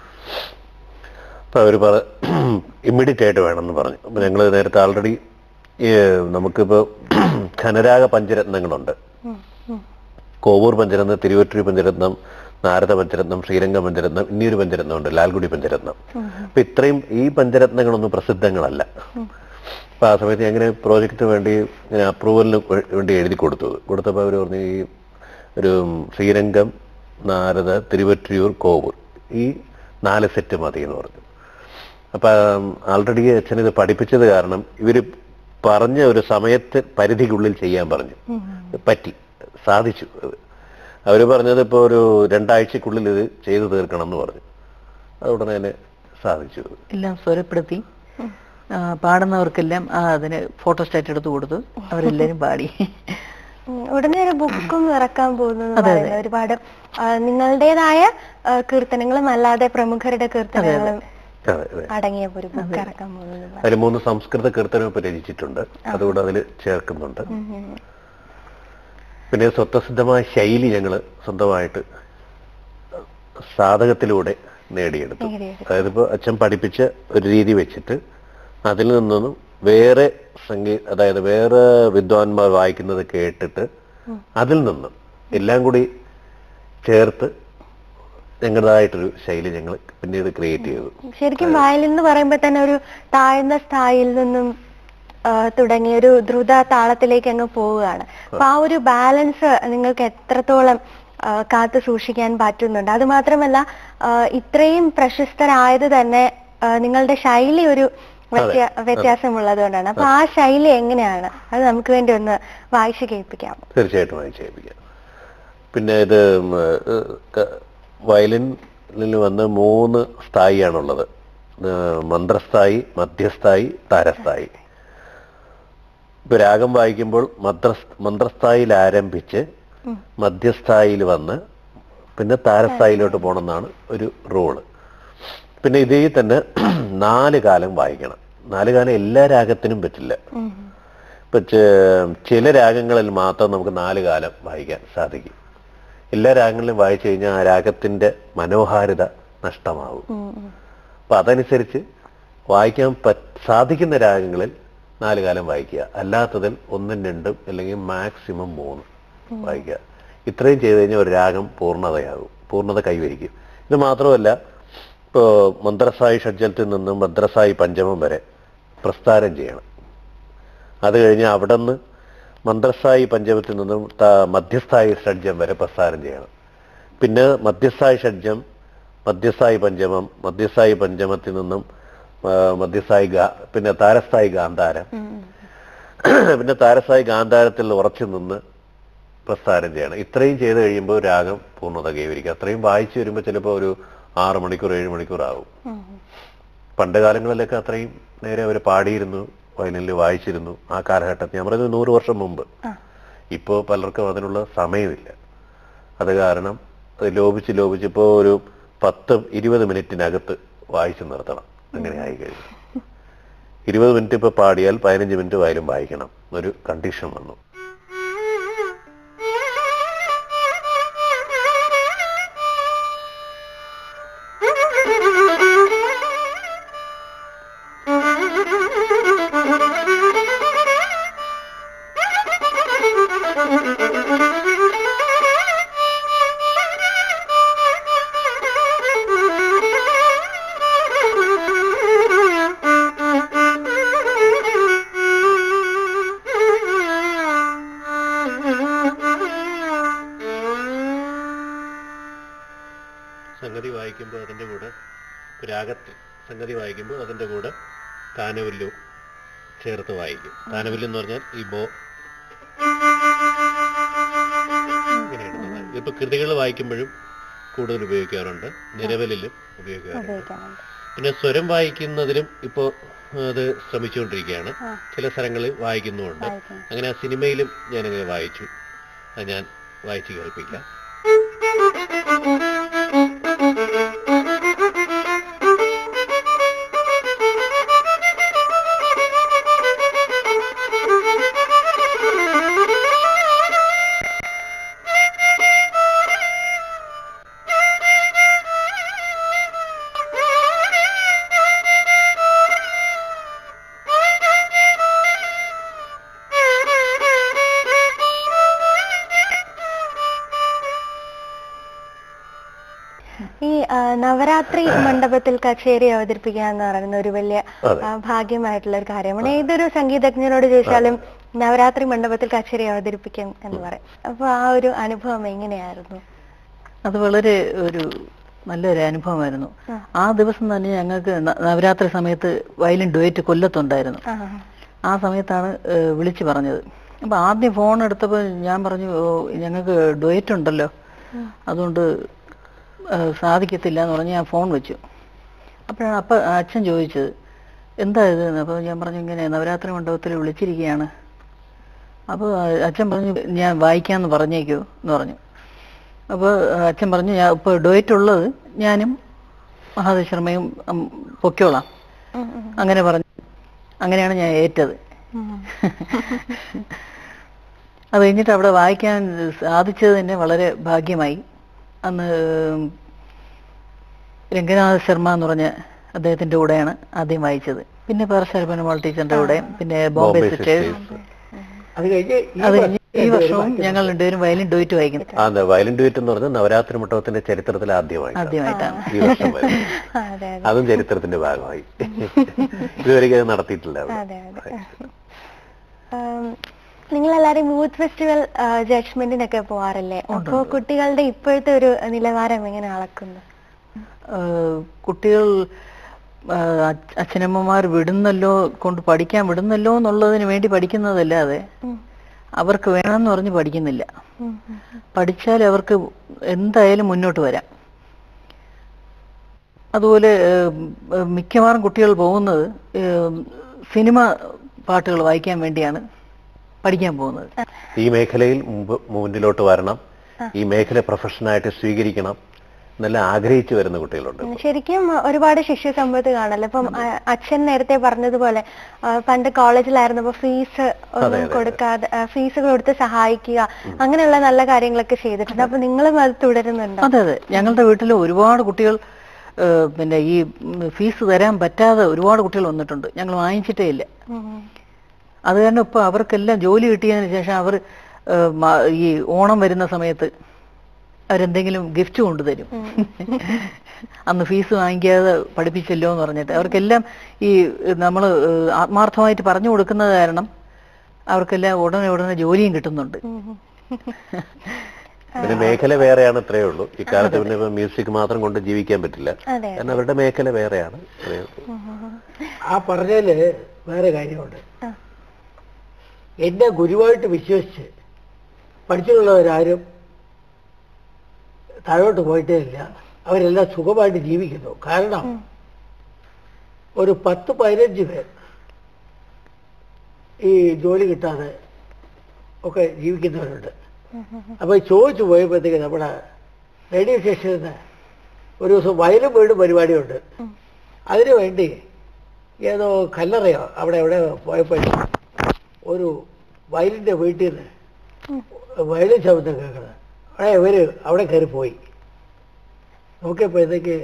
അപ്പൊ അവർ പറ ഇമ്മീഡിയറ്റ് ആയിട്ട് വേണമെന്ന് പറഞ്ഞു അപ്പൊ ഞങ്ങൾ നേരത്തെ ആൾറെഡി നമുക്കിപ്പോ ഖനരാഗ പഞ്ചരത്നങ്ങളുണ്ട് ഉം, ഉം, കോവൂർ പഞ്ചരത്നം തിരുവറ്റൂർ പഞ്ചരത്നം നാരദ പഞ്ചരത്നം ശ്രീരംഗ പഞ്ചരത്നം ഇനിയൊരു പഞ്ചരത്നം ഉണ്ട് ലാൽഗുഡി പഞ്ചരത്നം ഉം, അപ്പൊ ഇത്രയും ഈ പഞ്ചരത്നങ്ങളൊന്നും പ്രസിദ്ധങ്ങളല്ല അപ്പൊ ആ സമയത്ത് ഞാൻ ഇങ്ങനെ പ്രോജക്റ്റിന് വേണ്ടി ഇങ്ങനെ അപ്രൂവലിന് വേ- വേണ്ടി എഴുതി കൊടുത്തു കൊടുത്തപ്പോൾ അവർ പറഞ്ഞു ഈ ഒരു ശ്രീരംഗം നാരദ തിരുവറ്റിയൂർ കോവൂർ ഈ നാല് സെറ്റ് മതി എന്ന് പറഞ്ഞു അപ്പൊ ആൾറെഡി അച്ഛൻ ഇത് പഠിപ്പിച്ചത് കാരണം ഇവര് പറഞ്ഞ ഒരു സമയത്ത് പരിധിക്കുള്ളിൽ ചെയ്യാൻ പറഞ്ഞു ഉം, പറ്റി സാധിച്ചു അവര് പറഞ്ഞത് ഇപ്പോൾ ഒരു രണ്ടാഴ്ചക്കുള്ളിൽ ഇത് ചെയ്തു തീർക്കണം എന്ന് പറഞ്ഞു അത് ഉടനെ തന്നെ സാധിച്ചു എല്ലാം സ്വരപ്പെടുത്തി ആ, പാടുന്നവർക്കെല്ലാം ആ, അതിന് ഫോട്ടോസ്റ്റാറ്റ് എടുത്ത് കൊടുത്തു അവരെല്ലാരും പാടി ഉം. ഉടനെ ഒരു ബുക്കും ഇറക്കാൻ പോകുന്നു എന്ന് അതെ, അതെ. പറയുന്നു. ഒരുപാട് ആ, നിങ്ങളുടേതായ ആ, കീർത്തനങ്ങളും അല്ലാതെ പ്രമുഖരുടെ കീർത്തനങ്ങളും അതെ അതെ അടങ്ങിയ ഒരു ബുക്ക് ഇറക്കാൻ പോകുന്നു എന്ന് പറയുന്നു. അതിൽ മൂന്ന് സംസ്കൃത കീർത്തനം ഇപ്പൊ രചിച്ചിട്ടുണ്ട് അതുകൂടെ അതിൽ ചേർക്കുന്നുണ്ട് ഉം, ഉം. പിന്നെ സ്വതസിദ്ധമായ ശൈലി ഞങ്ങൾ സ്വന്തമായിട്ട് സാധകത്തിലൂടെ നേടിയെടുത്തു നേടിയെടുത്തു. അതായത് ഇപ്പോൾ അച്ഛൻ പഠിപ്പിച്ച ഒരു രീതി വെച്ചിട്ട് അതിൽ നിന്നൊന്നും വേറെ സംഗീത അതായത് വേറെ വിദ്വാൻമാർ വായിക്കുന്നത് കേട്ടിട്ട് അതിൽ നിന്നും എല്ലാം കൂടി ചേർത്ത് ഞങ്ങളുടേതായിട്ടൊരു ശൈലി ഞങ്ങൾ പിന്നീട് ക്രിയേറ്റ് ചെയ്തു ശരിക്കും വയലിൻ എന്ന് പറയുമ്പോൾ തന്നെ ഒരു താഴ്ന്ന സ്ഥായിൽ നിന്നും ആ, തുടങ്ങി ഒരു ദ്രുത താളത്തിലേക്ക് അങ്ങ് പോവുകയാണ് അപ്പൊ ആ ഒരു ബാലൻസ് നിങ്ങൾക്ക് എത്രത്തോളം ആ, കാത്തു സൂക്ഷിക്കാൻ പറ്റുന്നുണ്ട് അത് മാത്രമല്ല ആ, ഇത്രയും പ്രശസ്തരായത് തന്നെ ആ, നിങ്ങളുടെ ശൈലി ഒരു വ്യത്യ- വ്യത്യാസമുള്ളത് അപ്പൊ ആ ശൈലി എങ്ങനെയാണ് അത് നമുക്ക് വേണ്ടി ഒന്ന് വായിച്ചു കേൾപ്പിക്കാം തീർച്ചയായിട്ടും വായിച്ച് കേൾപ്പിക്കാം പിന്നെ ഇത് ഉം, ഏഹ്, ക- വയലിനിൽ വന്ന് മൂന്ന് സ്ഥായിയാണുള്ളത് ഏഹ്, മന്ത്രസ്ഥായി മധ്യസ്ഥായി താരസ്ഥായി ഇപ്പൊ രാഗം വായിക്കുമ്പോൾ മദ്ര മന്ത്രസ്ഥായിൽ ആരംഭിച്ച് മധ്യസ്ഥായിൽ വന്ന് പിന്നെ താരസ്ഥായിലോട്ട് പോകണമെന്നാണ് ഒരു റൂള് പിന്നെ ഇതേ തന്നെ നാല് കാലം വായിക്കണം നാല് കാലം എല്ലാ രാഗത്തിനും പറ്റില്ല ഇപ്പൊ ചെ- ചില രാഗങ്ങളിൽ മാത്രം നമുക്ക് നാല് കാലം വായിക്കാൻ സാധിക്കും എല്ലാ രാഗങ്ങളിലും വായിച്ചു കഴിഞ്ഞാൽ ആ രാഗത്തിന്റെ മനോഹാരിത നഷ്ടമാവും അപ്പൊ അതനുസരിച്ച് വായിക്കാൻ പറ്റ് സാധിക്കുന്ന രാഗങ്ങളിൽ നാല് കാലം വായിക്കുക അല്ലാത്തതിൽ ഒന്നും രണ്ടും അല്ലെങ്കിൽ മാക്സിമം മൂന്ന് വായിക്കുക ഇത്രയും ചെയ്തു കഴിഞ്ഞാൽ ഒരു രാഗം പൂർണ്ണതയാകും പൂർണ്ണത കൈവരിക്കും ഇത് മാത്രമല്ല ഇപ്പോൾ മന്ത്രസായി ഷഡ്ജത്തിൽ നിന്നും മദ്രസായി പഞ്ചമം വരെ പ്രസ്ഥാനം ചെയ്യണം അത് കഴിഞ്ഞ് അവിടെ നിന്ന് മന്ത്രസ്ഥായി പഞ്ചമത്തിൽ നിന്നും ത- മധ്യസ്ഥായി ഷഡ്ജം വരെ പ്രസ്ഥാനം ചെയ്യണം പിന്നെ മധ്യസ്ഥായി ഷഡ്ജം മധ്യസ്ഥായി പഞ്ചമം മധ്യസ്ഥായി പഞ്ചമത്തിൽ നിന്നും ആ, മധ്യസ്ഥായി ഗാ പിന്നെ താരസ്ഥായി ഗാന്ധാരം പിന്നെ താരസ്ഥായി ഗാന്ധാരത്തിൽ ഉറച്ചു നിന്ന് പ്രസ്ഥാനം ചെയ്യണം ഇത്രയും ചെയ്ത് കഴിയുമ്പോൾ രാഗം പൂർണ്ണത കൈവരിക്കുക അത്രയും വായിച്ചു വരുമ്പോൾ ചിലപ്പോൾ ഒരു ആറ് മണിക്കൂർ ഏഴ് മണിക്കൂർ ആവും പണ്ട് കാലങ്ങളിലൊക്കെ അത്രയും നേരെ അവർ പാടിയിരുന്നു വയലിനിൽ വായിച്ചിരുന്നു ആ കാലഘട്ടത്തിൽ ഞാൻ പറയുന്നത് നൂറ് വർഷം മുമ്പ് ഇപ്പോൾ പലർക്കും അതിനുള്ള സമയമില്ല അത് കാരണം അത് ലോപിച്ച് ലോപിച്ച് ഇപ്പോൾ ഒരു പത്ത് ഇരുപത് മിനിറ്റിനകത്ത് വായിച്ചു നിർത്തണം അങ്ങനെ ആയി കഴിഞ്ഞു ഇരുപത് മിനിറ്റ് ഇപ്പോൾ പാടിയാൽ പതിനഞ്ച് മിനിറ്റ് വയലും വായിക്കണം ഒരു കണ്ടീഷൻ വന്നു സംഗതി വായിക്കുമ്പോൾ അതിൻ്റെ കൂടെ രാഗത്തിൽ സംഗതി വായിക്കുമ്പോൾ അതിൻ്റെ കൂടെ താനവില്ലു ചേർത്ത് വായിക്കും താനവില്ലു എന്ന് പറഞ്ഞാൽ ഈ ബോ ഇങ്ങനെയാണ് ഇപ്പൊ കൃതികൾ വായിക്കുമ്പോഴും കൂടുതൽ ഉപയോഗിക്കാറുണ്ട് നിരവലിലും ഉപയോഗിക്കാറുണ്ട് ഉപയോഗിക്കാറുണ്ട് പിന്നെ സ്വരം വായിക്കുന്നതിലും ഇപ്പോൾ അത് ശ്രമിച്ചുകൊണ്ടിരിക്കുകയാണ് ചില സ്ഥലങ്ങളിൽ വായിക്കുന്നുമുണ്ട് വായിക്കുന്നു. അങ്ങനെ ആ സിനിമയിലും ഞാനങ്ങനെ വായിച്ചു അത് ഞാൻ വായിച്ചു കേൾപ്പിക്കാം ഈ ആ, നവരാത്രി മണ്ഡപത്തിൽ കച്ചേരി അവതരിപ്പിക്കുക എന്ന് പറയുന്ന ഒരു വലിയ അതെ. ആ, ഭാഗ്യമായിട്ടുള്ള ഒരു കാര്യമാണ് ഏതൊരു സംഗീതജ്ഞനോട് ചോദിച്ചാലും നവരാത്രി മണ്ഡപത്തിൽ കച്ചേരി അവതരിപ്പിക്കും എന്ന് പറയും അപ്പൊ ആ ഒരു അനുഭവം എങ്ങനെയായിരുന്നു അത് വളരെ ഒരു നല്ലൊരു അനുഭവമായിരുന്നു ആ ദിവസം തന്നെ ഞങ്ങൾക്ക് ന- നവരാത്രി സമയത്ത് വയലിൻ ഡുവേറ്റ് കൊല്ലത്തുണ്ടായിരുന്നു ആ, ആ സമയത്താണ് ഏഹ്, വിളിച്ചു പറഞ്ഞത് അപ്പൊ ആദ്യം ഫോൺ എടുത്തപ്പോൾ ഞാൻ പറഞ്ഞു "ഓ, ഞങ്ങൾക്ക് ഡുവേറ്റ് ഉണ്ടല്ലോ അതുകൊണ്ട് ഏഹ്, സാധിക്കത്തില്ല എന്ന് പറഞ്ഞ് ഞാൻ ഫോൺ വെച്ചു അപ്പോഴാണ് അപ്പ അച്ഛൻ ചോദിച്ചത് എന്താ ഇത് അപ്പോൾ ഞാൻ പറഞ്ഞു ഇങ്ങനെ നവരാത്രി മണ്ഡപത്തിൽ വിളിച്ചിരിക്കുകയാണ് അപ്പോൾ അച്ഛൻ പറഞ്ഞു ഞാൻ വായിക്കാമെന്ന് പറഞ്ഞേക്കൂ എന്ന് പറഞ്ഞു അപ്പോൾ അച്ഛൻ പറഞ്ഞു ഞാൻ ഇപ്പോൾ ഡുവേറ്റ് ഉള്ളത് ഞാനും മഹാദേവ് ശർമ്മയും ഉം, പൊക്കോളാം ഉം, ഉം, അങ്ങനെ പറഞ്ഞു അങ്ങനെയാണ് ഞാൻ ഏറ്റത് ഉം. അത് കഴിഞ്ഞിട്ട് അവിടെ വായിക്കാൻ സാധിച്ചത് തന്നെ വളരെ ഭാഗ്യമായി അന്ന് രംഗനാഥ ശർമ്മ എന്ന് പറഞ്ഞ അദ്ദേഹത്തിന്റെ കൂടെയാണ് ആദ്യം വായിച്ചത് പിന്നെ പാർശാരപ്പനമോൾ ടീച്ചറിന്റെ കൂടെ പിന്നെ ബോംബെ ബോംബെ സിസ്റ്റേഴ്സ് സിസ്റ്റേഴ്സ് അത് കഴിഞ്ഞ് ഈ അത് വർഷം കഴിഞ്ഞ് ഈ വർഷവും ഞങ്ങൾ രണ്ടുപേരും വയലിൻ ഡുവറ്റ് വായിക്കുന്നു ആ എന്താ വയലിൻ ഡ്യൂറ്റ് എന്ന് പറഞ്ഞാൽ നവരാത്രി മണ്ഡപത്തിന്റെ ചരിത്രത്തിൽ ആദ്യമായിട്ടാണ് ആദ്യമായിട്ടാണ് ഈ വർഷം വരുന്നത് ആ, അതെ അതെ അതും ചരിത്രത്തിന്റെ ഭാഗമായി ഇതുവരെയ്ക്ക് അത് നടത്തിയിട്ടില്ല അവിടെ. അതെ അതെ നിങ്ങൾ എല്ലാരും യൂത്ത് ഫെസ്റ്റിവൽ ജഡ്ജ്മെന്റിനൊക്കെ പോവാറില്ലേ അപ്പോ കുട്ടികളുടെ ഇപ്പോഴത്തെ ഒരു നിലവാരം എങ്ങനെ അളക്കുന്നു ഏഹ് കുട്ടികൾ ആ, അച്ഛ- അച്ഛനമ്മമാർ വിടുന്നല്ലോ കൊണ്ട് പഠിക്കാൻ വിടുന്നല്ലോ എന്നുള്ളതിന് വേണ്ടി പഠിക്കുന്നതല്ലാതെ ഉം. അവർക്ക് വേണമെന്ന് പറഞ്ഞ് പഠിക്കുന്നില്ല ഉം. പഠിച്ചാൽ അവർക്ക് എന്തായാലും മുന്നോട്ട് വരാം അതുപോലെ ഏഹ്, ഏഹ്, മിക്കവാറും കുട്ടികൾ പോകുന്നത് ഏഹ്, സിനിമ പാട്ടുകൾ വായിക്കാൻ വേണ്ടിയാണ് പഠിക്കാൻ പോകുന്നത് ഈ മേഖലയിൽ മുമ്പ് മുന്നിലോട്ട് വരണം ഈ മേഖല പ്രൊഫഷനായിട്ട് സ്വീകരിക്കണം എന്നെല്ലാം ആഗ്രഹിച്ചു വരുന്ന കുട്ടികളുണ്ട് ഉം, ശരിക്കും ഒരുപാട് ശിഷ്യ സമ്പത്ത് കാണല്ലോ ഇപ്പം ആ, അച്ഛൻ നേരത്തെ പറഞ്ഞതുപോലെ ആ, പണ്ട് കോളേജിലായിരുന്നപ്പോ ഫീസ് ഒന്നും കൊടുക്കാതെ ആ, ഫീസ് കൊടുത്ത് സഹായിക്കുക അങ്ങനെയുള്ള നല്ല കാര്യങ്ങളൊക്കെ ചെയ്തിട്ടുണ്ട് അപ്പൊ നിങ്ങളും അത് തുടരുന്നുണ്ടോ അതെ അതെ ഞങ്ങളുടെ വീട്ടിൽ ഒരുപാട് കുട്ടികൾ ഏഹ്, പിന്നെ ഈ ഉം, ഫീസ് തരാൻ പറ്റാതെ ഒരുപാട് കുട്ടികൾ വന്നിട്ടുണ്ട് ഞങ്ങൾ വാങ്ങിച്ചിട്ടേ ഇല്ല ഉം. അത് കാരണം ഇപ്പൊ അവർക്കെല്ലാം ജോലി കിട്ടിയതിന് ശേഷം അവർ ഏഹ്, മ- ഈ ഓണം വരുന്ന സമയത്ത് അവരെന്തെങ്കിലും ഗിഫ്റ്റ് കൊണ്ടുതരും അന്ന് ഫീസ് വാങ്ങിക്കാതെ പഠിപ്പിച്ചല്ലോ എന്ന് പറഞ്ഞിട്ട് അവർക്കെല്ലാം ഈ നമ്മൾ ആത്മാർത്ഥമായിട്ട് പറഞ്ഞു കൊടുക്കുന്നത് കാരണം അവർക്കെല്ലാം ഉടനെ ഉടനെ ജോലിയും കിട്ടുന്നുണ്ട് പിന്നെ മേഖല വേറെയാണ് ഇത്രയേ ഉള്ളൂ ഇക്കാലത്ത് പിന്നെ ഇപ്പൊ മ്യൂസിക് മാത്രം കൊണ്ട് ജീവിക്കാൻ പറ്റില്ല അതെ കാരണം അവരുടെ മേഖല വേറെയാണ് അത്രയേ ഉള്ളൂ. ആ പറഞ്ഞതില് വേറെ കാര്യമുണ്ട് ആ. എന്നെ ഗുരുവായിട്ട് വിശ്വസിച്ച് പഠിച്ചിട്ടുള്ളവരാരും താഴോട്ട് പോയിട്ടേ ഇല്ല അവരെല്ലാം സുഖമായിട്ട് ജീവിക്കുന്നു കാരണം ഒരു പത്ത് പതിനഞ്ച് പേർ ഈ ജോലി കിട്ടാതെ ഒക്കെ ജീവിക്കുന്നവരുണ്ട് അപ്പൊ ചോദിച്ചു പോയപ്പോഴത്തേക്ക് നമ്മുടെ റേഡിയോ സ്റ്റേഷനിൽ നിന്ന് ഒരു ദിവസം വയലും വീടും പരിപാടിയുണ്ട് അതിനു വേണ്ടി ഏതോ കല്ലറയോ അവിടെ എവിടെ പോയപ്പോൾ ഒരു വയലിൻ്റെ വീട്ടിൽ നിന്ന് വയലിൻ ശബ്ദം കേൾക്കുന്നത് അവിടെ ഇവര് അവിടെ കയറി പോയി നോക്കിയപ്പോഴത്തേക്ക്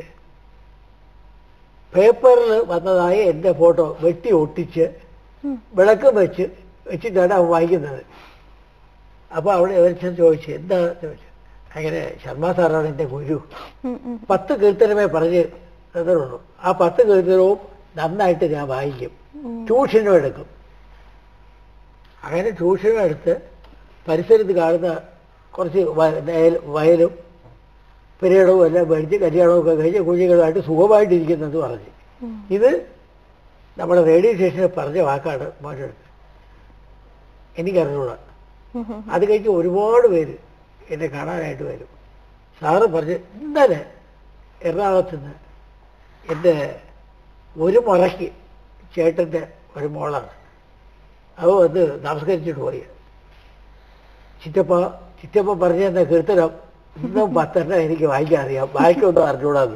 പേപ്പറിൽ വന്നതായ എൻ്റെ ഫോട്ടോ വെട്ടി ഒട്ടിച്ച് വിളക്ക് വെച്ച് വെച്ചിട്ടാണ് അവൻ വായിക്കുന്നത് അപ്പോൾ അവിടെ ഇവർ ചെന്ന് ചോദിച്ചു എന്താ ചോദിച്ചു അങ്ങനെ ശർമ്മ സാറാണ് എൻ്റെ ഗുരു ഉം, ഉം. പത്ത് കീർത്തനമേ പറഞ്ഞ് തന്നിട്ടുള്ളൂ ആ പത്ത് കീർത്തനവും നന്നായിട്ട് ഞാൻ വായിക്കും ട്യൂഷനും എടുക്കും അങ്ങനെ ട്യൂഷനും എടുത്ത് പരിസരത്ത് കാണുന്ന കുറച്ച് വ- വയൽ- വയലും പെരയിടവും എല്ലാം മേടിച്ച് കല്യാണവും ഒക്കെ കഴിഞ്ഞ് കുഞ്ഞുങ്ങളുമായിട്ട് സുഖമായിട്ടിരിക്കുന്നെന്ന് പറഞ്ഞ് ഇത് നമ്മുടെ റേഡിയോ സ്റ്റേഷനിൽ പറഞ്ഞ വാക്കാണ് മോശമെടുത്ത് എനിക്കറിഞ്ഞൂടാ അത് കഴിഞ്ഞ് ഒരുപാട് പേര് എന്നെ കാണാനായിട്ട് വരും സാറ് പറഞ്ഞ് ഇന്നലെ എറണാകുളത്ത് നിന്ന് എൻ്റെ ഒരു മുറയ്ക്ക് ചേട്ടൻ്റെ ഒരു മോളാണ് അവ വന്ന് നമസ്കരിച്ചിട്ട് പോയി ചിറ്റപ്പ ചിറ്റപ്പ പറഞ്ഞു തന്ന കീർത്തനം ഇന്നും പത്തെണ്ണം എനിക്ക് വായിക്കാൻ അറിയാം ബാക്കിയൊന്നും അറിഞ്ഞൂടാന്ന്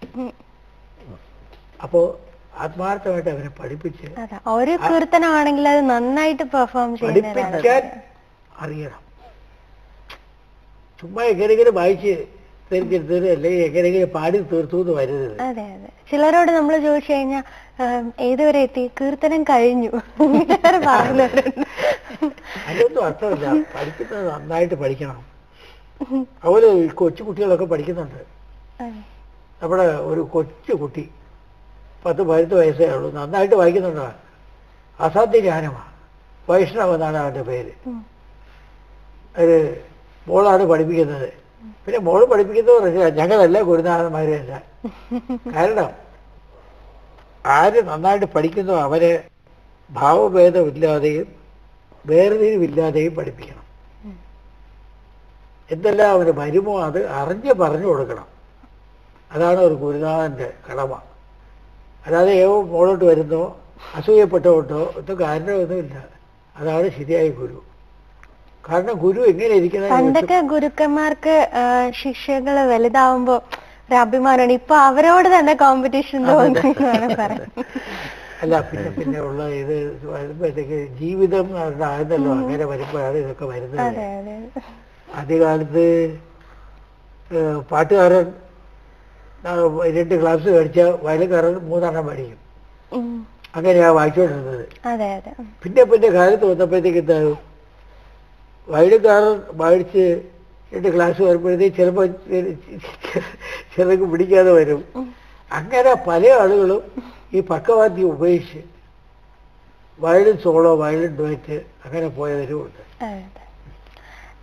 അപ്പോ ആത്മാർത്ഥമായിട്ട് അവരെ പഠിപ്പിച്ച് അതാ ഒരു കീർത്തനമാണെങ്കിൽ അത് നന്നായിട്ട് പെർഫോം ചെയ്യുന്നവരാണ് പഠിപ്പിക്കാൻ അറിയണം ചുമ്മാ എങ്ങനെയെങ്കിലും വായിച്ച് തീർത്തിരുത്തത് അല്ലെങ്കിൽ എങ്ങനെയെങ്കിലും പാടി തീർത്തു എന്ന് വരുന്നത് അതെ അതെ ചിലരോട് നമ്മൾ ചോദിച്ചു കഴിഞ്ഞാൽ ഏതുവരെ എത്തി കീർത്തനം കഴിഞ്ഞു ഇങ്ങനെ പറയുന്നവരുണ്ട് അതിനൊന്നും അർത്ഥമില്ല പഠിക്കുന്നത് നന്നായിട്ട് പഠിക്കണം അതുപോലെ ഈ കൊച്ചു കുട്ടികളൊക്കെ പഠിക്കുന്നുണ്ട് അതെ. നമ്മുടെ ഒരു കൊച്ചു കുട്ടി പത്ത് പതിനെട്ട് വയസ്സേ ഉള്ളൂ നന്നായിട്ട് വായിക്കുന്നുണ്ടോ അസാധ്യ ജ്ഞാനമാണ് വൈഷ്ണവ് എന്നാണ് അവൻ്റെ പേര് ഉം. ഒരു മോളാണ് പഠിപ്പിക്കുന്നത് പിന്നെ മോള് പഠിപ്പിക്കുന്നത് ഞങ്ങളല്ല ഗുരുനാഥന്മാരെയല്ല കാരണം ആര് നന്നായിട്ട് പഠിക്കുന്നോ അവരെ ഭാവഭേദമില്ലാതെയും വേർതിരിവില്ലാതെയും പഠിപ്പിക്കണം എന്തെല്ലാം അവന് വരുമോ അത് അറിഞ്ഞ് പറഞ്ഞു കൊടുക്കണം അതാണ് ഒരു ഗുരുനാഥന്റെ കടമ അല്ലാതെ ഏവോ മോളോട്ട് വരുന്നോ അസൂയപ്പെട്ടോട്ടോ ഒന്നും കാരണമൊന്നുമില്ല അതാണ് ശരിയായ ഗുരു കാരണം ഗുരു എങ്ങനെ ഇരിക്കുന്നത് പണ്ടൊക്കെ ഗുരുക്കന്മാർക്ക് ആ, ശിഷ്യകള് വലുതാവുമ്പോ ഒരു അഭിമാനമാണ് ഇപ്പൊ അവരോട് തന്നെ കോമ്പറ്റീഷൻ തോന്നുന്നു പറയാം അല്ല പിന്നെ പിന്നെ ഉള്ള ഇത് വരുമ്പോഴത്തേക്ക് ജീവിതം ആയിരുന്നല്ലോ അങ്ങനെ വരുമ്പോഴാണ് ഇതൊക്കെ വരുന്നത് അതെ അതെ ആദ്യകാലത്ത് ഏഹ്, പാട്ടുകാരൻ ആ, രണ്ട് ക്ലാസ് മേടിച്ച വയലുകാരൻ മൂന്നെണ്ണം മേടിക്കും ഉം. അങ്ങനെയാ വായിച്ചുകൊണ്ടിരുന്നത് അതെ അതെ ഉം. പിന്നെ പിന്നെ കാലത്ത് വന്നപ്പോഴത്തേക്ക് എന്താകും വയലുകാരൻ വായിച്ച് രണ്ട് ക്ലാസ് വരുമ്പോഴത്തേക്ക് ചിലപ്പോൾ ചിലർക്ക് പിടിക്കാതെ വരും അങ്ങനെ പല ആളുകളും ഈ പക്കവാദ്യം ഉപയോഗിച്ച് വയലിൻ സോളോ വയലിൻ ഡുവറ്റ് അങ്ങനെ പോയവരും ഉണ്ട് അതെ, അതെ.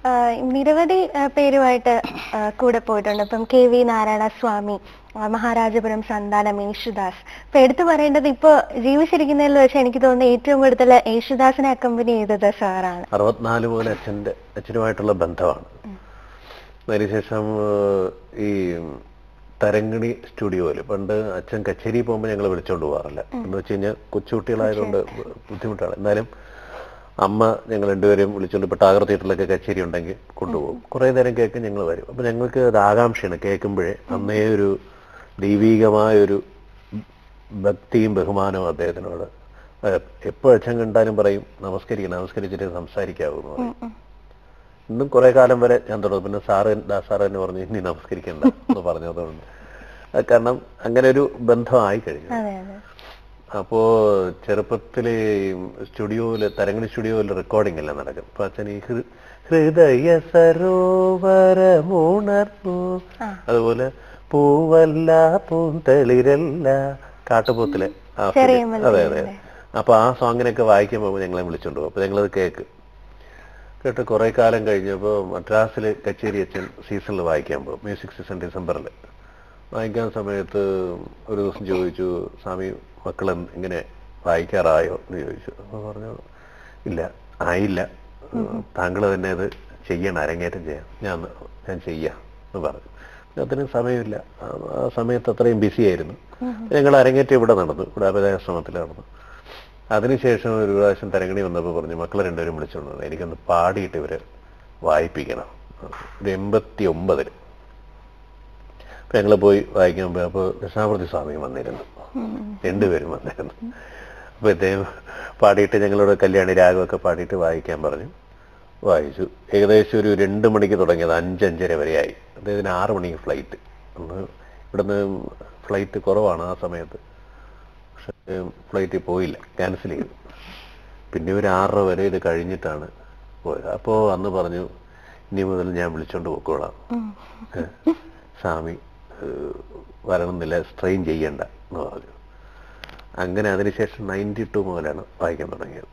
ആ, നിരവധി ആ, പേരുമായിട്ട് ആ, കൂടെ പോയിട്ടുണ്ട് ഇപ്പം കെ വി നാരായണ സ്വാമി ആ, മഹാരാജപുരം സന്താനം യേശുദാസ് ഇപ്പൊ എടുത്തു പറയേണ്ടത് ഇപ്പൊ ജീവിച്ചിരിക്കുന്നതിൽ വെച്ച് എനിക്ക് തോന്നുന്നു ഏറ്റവും കൂടുതൽ യേശുദാസിനെ അക്കമ്പനി ചെയ്തത് സാറാണ് അറുപത്തിനാല് മുതൽ അച്ഛൻ്റെ അച്ഛനുമായിട്ടുള്ള ബന്ധമാണ് അതിനുശേഷം ഏഹ്, ഈ തരങ്കിണി സ്റ്റുഡിയോയിൽ പണ്ട് അച്ഛൻ കച്ചേരി പോകുമ്പോൾ ഞങ്ങൾ വിളിച്ചോണ്ട് പോകാറില്ല എന്ന് വെച്ച് കഴിഞ്ഞാൽ കൊച്ചുകുട്ടികളായതുകൊണ്ട് ബുദ്ധിമുട്ടാണ് എന്നാലും അമ്മ ഞങ്ങൾ രണ്ടുപേരും വിളിച്ചോണ്ട് ഇപ്പോൾ ടാഗർ തിയേറ്ററിലൊക്കെ കച്ചേരി ഉണ്ടെങ്കിൽ കൊണ്ടുപോകും കുറേ നേരം കേൾക്കും ഞങ്ങൾ വരും അപ്പം ഞങ്ങൾക്ക് ഒരു ആകാംക്ഷയാണ് കേൾക്കുമ്പോഴേ അന്നേ ഒരു ദൈവീകമായ ഒരു ഭക്തിയും ബഹുമാനവും അദ്ദേഹത്തിനോട് എപ്പോൾ അച്ഛൻ കണ്ടാലും പറയും നമസ്കരിക്കണം നമസ്കരിച്ചിട്ട് സംസാരിക്കാവൂ എന്ന് പറയും ഇന്നും കുറെ കാലം വരെ ഞാൻ തുടർന്നു പിന്നെ സാറ് ദാസാറ് തന്നെ പറഞ്ഞു ഇനി നമസ്കരിക്കണ്ട എന്ന് പറഞ്ഞതുകൊണ്ട് അത് കാരണം അങ്ങനെ ഒരു ബന്ധമായി കഴിഞ്ഞു അതെ അതെ അപ്പോ ചെറുപ്പത്തില് സ്റ്റുഡിയോയില് തരങ്ങണി സ്റ്റുഡിയോയിൽ റെക്കോർഡിംഗ് എല്ലാം നടക്കും അപ്പൊ അച്ഛൻ ഈ ഹൃ- ഹൃദയ സരോവരമുണർന്നു ആ. അതുപോലെ പൂവല്ല പൂന്തളിരല്ല കാട്ടുപോത്തിലെ ആ ചെറിയ film. മലയാളം അതെ അതെ അപ്പൊ ആ സോങ്ങിനൊക്കെ വായിക്കുമ്പോൾ ഞങ്ങളെ വിളിച്ചോണ്ട് പോകും അപ്പൊ ഞങ്ങളത് കേക്ക് കേട്ട് കുറെ കാലം കഴിഞ്ഞപ്പോൾ മദ്രാസിൽ കച്ചേരി അച്ഛൻ സീസണിൽ വായിക്കാൻ പോകും മ്യൂസിക് സീസൺ ഡിസംബറിൽ വായിക്കാൻ സമയത്ത് ഒരു ദിവസം ചോദിച്ചു സ്വാമി മക്കൾ ഇങ്ങനെ വായിക്കാറായോ എന്ന് ചോദിച്ചു അപ്പോൾ പറഞ്ഞു ഇല്ല ആയില്ല താങ്കൾ തന്നെ അത് ചെയ്യണം അരങ്ങേറ്റം ചെയ്യാം ഞാൻ ഞാൻ ചെയ്യാം എന്ന് പറഞ്ഞു അതിന് സമയമില്ല ആ- ആ സമയത്ത് അത്രയും ബിസി ആയിരുന്നു ഞങ്ങൾ അരങ്ങേറ്റം ഇവിടെ നടന്നു ഇവിടെ അപരാശ്രമത്തിൽ നടന്നു അതിനുശേഷം ഒരു പ്രാവശ്യം തരങ്ങണി വന്നപ്പോൾ പറഞ്ഞു മക്കളെ രണ്ടുപേരും വിളിച്ചോണ്ട് വന്നു. എനിക്കൊന്ന് പാടിയിട്ട് ഇവരെ വായിപ്പിക്കണം ഒരു എൺപത്തി ഒമ്പതില് അപ്പൊ ഞങ്ങൾ പോയി വായിക്കാൻ പോയി അപ്പോൾ ദശാമൂർത്തി സ്വാമി വന്നിരുന്നു രണ്ടുപേരും വന്നിരുന്നു അപ്പൊ ഇദ്ദേഹം പാടിയിട്ട് ഞങ്ങളോട് കല്യാണി രാഗമൊക്കെ പാടിയിട്ട് വായിക്കാൻ പറഞ്ഞു വായിച്ചു ഏകദേശം ഒരു രണ്ട് മണിക്ക് തുടങ്ങിയത് അഞ്ചഞ്ചര വരെയായി അദ്ദേഹത്തിന് ആറ് മണിക്ക് ഫ്ലൈറ്റ് അന്ന് ഇവിടുന്ന് ഫ്ലൈറ്റ് കുറവാണ് ആ സമയത്ത് പക്ഷെ ഫ്ലൈറ്റിൽ പോയില്ല ക്യാൻസൽ ചെയ്തു പിന്നെ ഒരു ആറര വരെ ഇത് കഴിഞ്ഞിട്ടാണ് പോയത് അപ്പോൾ അന്ന് പറഞ്ഞു ഇനി മുതൽ ഞാൻ വിളിച്ചോണ്ട് പോയിക്കോളാം ഏ, സ്വാമി ഏഹ്, വരണമെന്നില്ല സ്ട്രെയിൻ ചെയ്യണ്ട എന്ന് പറഞ്ഞു അങ്ങനെ അതിനുശേഷം നയൻറ്റി ടു മുതലാണ് വായിക്കാൻ തുടങ്ങിയത്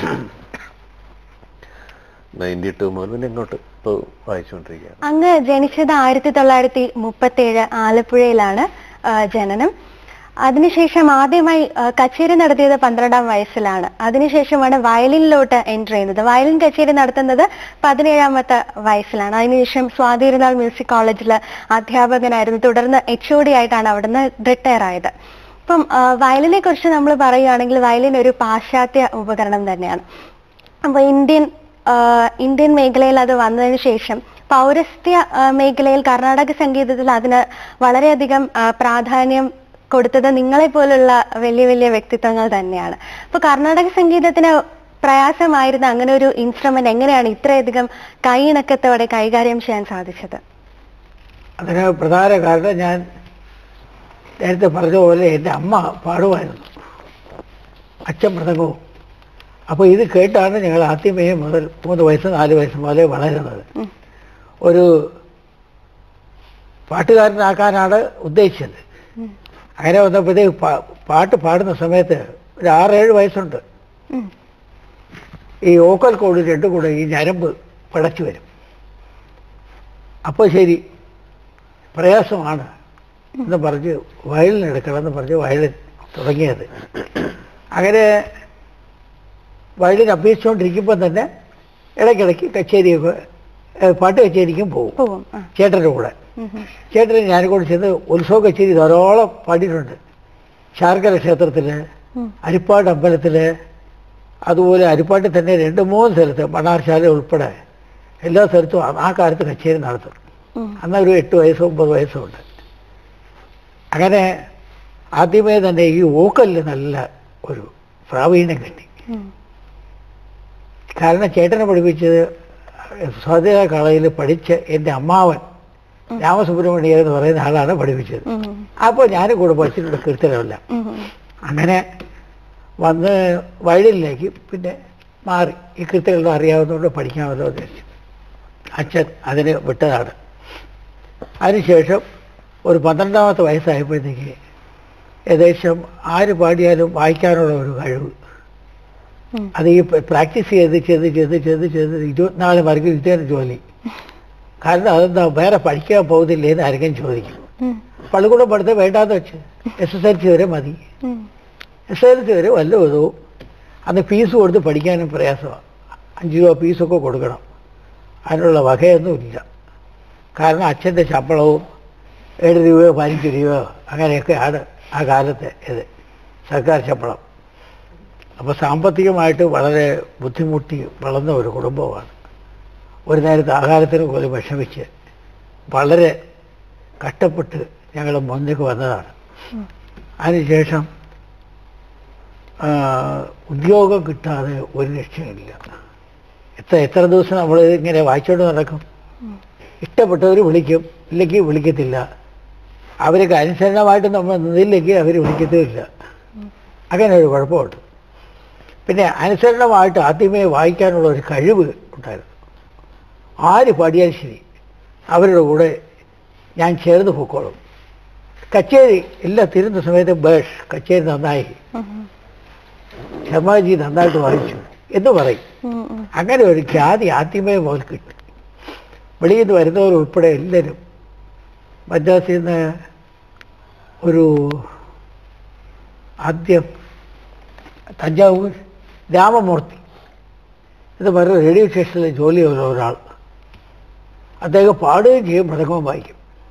നയൻറ്റി ടു മുതൽ പിന്നെ ഇങ്ങോട്ട് ഇപ്പോൾ വായിച്ചുകൊണ്ടിരിക്കുകയാണ് അങ്ങ് ജനിച്ചത് ആയിരത്തി തൊള്ളായിരത്തി മുപ്പത്തി ഏഴ് ആലപ്പുഴയിലാണ് ആ, ജനനം അതിനുശേഷം ആദ്യമായി ആ, കച്ചേരി നടത്തിയത് പന്ത്രണ്ടാം വയസ്സിലാണ് അതിനുശേഷമാണ് വയലിനിലോട്ട് എൻറ്റർ ചെയ്യുന്നത് വയലിൻ കച്ചേരി നടത്തുന്നത് പതിനേഴാമത്തെ വയസ്സിലാണ് അതിനുശേഷം സ്വാതിരുനാൾ മ്യൂസിക് കോളേജിൽ അധ്യാപകനായിരുന്നു തുടർന്ന് എച്ച് ഒ ഡി ആയിട്ടാണ് അവിടുന്ന് റിട്ടയർ ആയത് ഇപ്പം ആ, വയലിനെ കുറിച്ച് നമ്മൾ പറയുകയാണെങ്കിൽ വയലിൻ ഒരു പാശ്ചാത്യ ഉപകരണം തന്നെയാണ് അപ്പൊ ഇന്ത്യൻ ആ, ഇന്ത്യൻ മേഖലയിൽ അത് വന്നതിന് ശേഷം പൗരസ്ത്യ ആ, മേഖലയിൽ കർണാടക സംഗീതത്തിൽ അതിന് വളരെയധികം ആ, പ്രാധാന്യം കൊടുത്തത് നിങ്ങളെ പോലുള്ള വലിയ വലിയ വ്യക്തിത്വങ്ങൾ തന്നെയാണ് അപ്പൊ കർണാടക സംഗീതത്തിന് പ്രയാസമായിരുന്ന അങ്ങനെ ഒരു ഇൻസ്ട്രുമെന്റ് എങ്ങനെയാണ് ഇത്രയധികം കൈയിണക്കത്തോടെ കൈകാര്യം ചെയ്യാൻ സാധിച്ചത് അതിന് പ്രധാന കാരണം ഞാൻ നേരത്തെ പറഞ്ഞ പോലെ എൻ്റെ അമ്മ പാടുമായിരുന്നു അച്ഛൻ മൃദംഗവും അപ്പോൾ ഇത് കേട്ടാണ് ഞങ്ങൾ ആദ്യമേ മുതൽ മൂന്ന് വയസ്സ് നാല് വയസ്സ് മുതലേ വളരുന്നത് ഒരു പാട്ടുകാരനാക്കാനാണ് ഉദ്ദേശിച്ചത് അങ്ങനെ വന്നപ്പോഴത്തേക്ക് പാ- പാട്ട് പാടുന്ന സമയത്ത് ഒരു ആറേഴ് വയസ്സുണ്ട് ഉം. ഈ ഓക്കൽ കോഡ് രണ്ടും കൂടെ ഈ ഞരമ്പ് പിടച്ചു വരും അപ്പോൾ ശരി പ്രയാസമാണ് എന്ന് പറഞ്ഞ് വയലിൻ എടുക്കണം എന്ന് പറഞ്ഞ് വയലിൻ തുടങ്ങിയത് അങ്ങനെ വയലിൻ അഭ്യസിച്ചുകൊണ്ടിരിക്കുമ്പോൾ തന്നെ ഇടയ്ക്കിടയ്ക്ക് കച്ചേരിയൊക്കെ ഏ, പാട്ട് കച്ചേരിക്കും പോകും പോവും ആ. ചേട്ടൻ്റെ കൂടെ ഉം ഉം. ചേട്ടൻ ഞാനും കൂടെ ചെന്ന് ഉത്സവ കച്ചേരി ധാരാളം പാടിയിട്ടുണ്ട് ശാർക്കര ക്ഷേത്രത്തിൽ ഉം. അരിപ്പാട് അമ്പലത്തിൽ അതുപോലെ അരിപ്പാട്ടിൽ തന്നെ രണ്ട് മൂന്ന് സ്ഥലത്ത് മണ്ണാർശാല ഉൾപ്പെടെ എല്ലാ സ്ഥലത്തും ആ- ആ കാലത്ത് കച്ചേരി നടത്തും ഉം. അന്ന് ഒരു എട്ട് വയസ്സോ ഒമ്പത് വയസ്സോ ഉണ്ട് അങ്ങനെ ആദ്യമേ തന്നെ ഈ ഊക്കലിൽ നല്ല ഒരു പ്രാവീണ്യം കിട്ടി ഉം. കാരണം ചേട്ടനെ പഠിപ്പിച്ചത് സ്വാതിര കളയിൽ പഠിച്ച എൻ്റെ അമ്മാവൻ രാമസുബ്രഹ്മണ്യർ എന്ന് പറയുന്ന ആളാണ് പഠിപ്പിച്ചത് ഉം. അപ്പോൾ ഞാനും കൂടെ പഠിച്ചിട്ടുണ്ട് കീർത്തനമല്ല ഉം. ഉം. അങ്ങനെ വന്ന് വയലിലേക്ക് പിന്നെ മാറി ഈ കീർത്തനെല്ലാം അറിയാവുന്നതുകൊണ്ട് പഠിക്കാമല്ലോ എന്ന് വിചാരിച്ചു അച്ഛൻ അതിന് വിട്ടതാണ് അതിനുശേഷം ഒരു പന്ത്രണ്ടാമത്തെ വയസ്സായപ്പോഴത്തേക്ക് ഏകദേശം ആര് പാടിയാലും വായിക്കാനുള്ള ഒരു കഴിവ് ഉം. അത് ഈ പ്രാക്ടീസ് ചെയ്ത് ചെയ്ത് ചെയ്ത് ചെയ്ത് ചെയ്ത് ഇരുപത്തിനാല് മണിക്കൂർ ഇതേ ജോലി കാരണം അതെന്താ വേറെ പഠിക്കാൻ പോകുന്നില്ലേ എന്ന് ആരെങ്കിലും ചോദിക്കും ഉം. പള്ളിക്കൂടം പഠിത്തം വേണ്ടാന്ന് വെച്ച് എസ് എസ് എൽ സി വരെ മതി ഉം. എസ് എസ് എൽ സി വരെ വല്ല വിധവും അന്ന് ഫീസ് കൊടുത്ത് പഠിക്കാനും പ്രയാസമാണ് അഞ്ച് രൂപ ഫീസൊക്കെ കൊടുക്കണം അതിനുള്ള വകയൊന്നുമില്ല കാരണം അച്ഛൻ്റെ ശമ്പളവും ഏഴ് രൂപയോ പതിനഞ്ച് രൂപയോ അങ്ങനെയൊക്കെയാണ് ആ കാലത്തെ ഇത് സർക്കാർ ശമ്പളം അപ്പോൾ സാമ്പത്തികമായിട്ട് വളരെ ബുദ്ധിമുട്ടി വളർന്ന ഒരു കുടുംബമാണ് ഒരു നേരത്തെ ആഹാരത്തിന് പോലും വിഷമിച്ച് വളരെ കഷ്ടപ്പെട്ട് ഞങ്ങൾ മുന്നേക്ക് വന്നതാണ് അതിനുശേഷം ആ, ഉദ്യോഗം കിട്ടാതെ ഒരു രക്ഷയില്ല എത്ര എത്ര ദിവസം നമ്മൾ ഇങ്ങനെ വായിച്ചോണ്ട് നടക്കും ഇഷ്ടപ്പെട്ടവർ വിളിക്കും ഇല്ലെങ്കിൽ വിളിക്കത്തില്ല അവർക്ക് അനുസരണമായിട്ട് നമ്മൾ നിന്നില്ലെങ്കിൽ അവർ വിളിക്കത്തുമില്ല അങ്ങനെ ഒരു കുഴപ്പമുണ്ട് പിന്നെ അനുസരണമായിട്ട് ആദ്യമേ വായിക്കാനുള്ള ഒരു കഴിവ് ഉണ്ടായിരുന്നു ആര് പാടിയാലും ശരി അവരുടെ കൂടെ ഞാൻ ചേർന്ന് പൊക്കോളും കച്ചേരി എല്ലാം തീരുന്ന സമയത്ത് ബേഷ് കച്ചേരി നന്നായി ഉം. ശർമാജി നന്നായിട്ട് വായിച്ചു എന്ന് പറയും ഉം. ഉം. അങ്ങനെ ഒരു ഖ്യാതി ആദ്യമേ മുതൽ കിട്ടി വെളിയിൽ നിന്ന് വരുന്നവർ ഉൾപ്പെടെ എല്ലാവരും മദ്രാസിൽ നിന്ന് ഒരു ആദ്യം തഞ്ചാവൂർ രാമമൂർത്തി എന്ന് പറയുന്ന റേഡിയോ സ്റ്റേഷനിൽ ജോലിയുള്ള ഒരാൾ അദ്ദേഹം പാടുകയും ചെയ്യും മൃതകവും വായിക്കും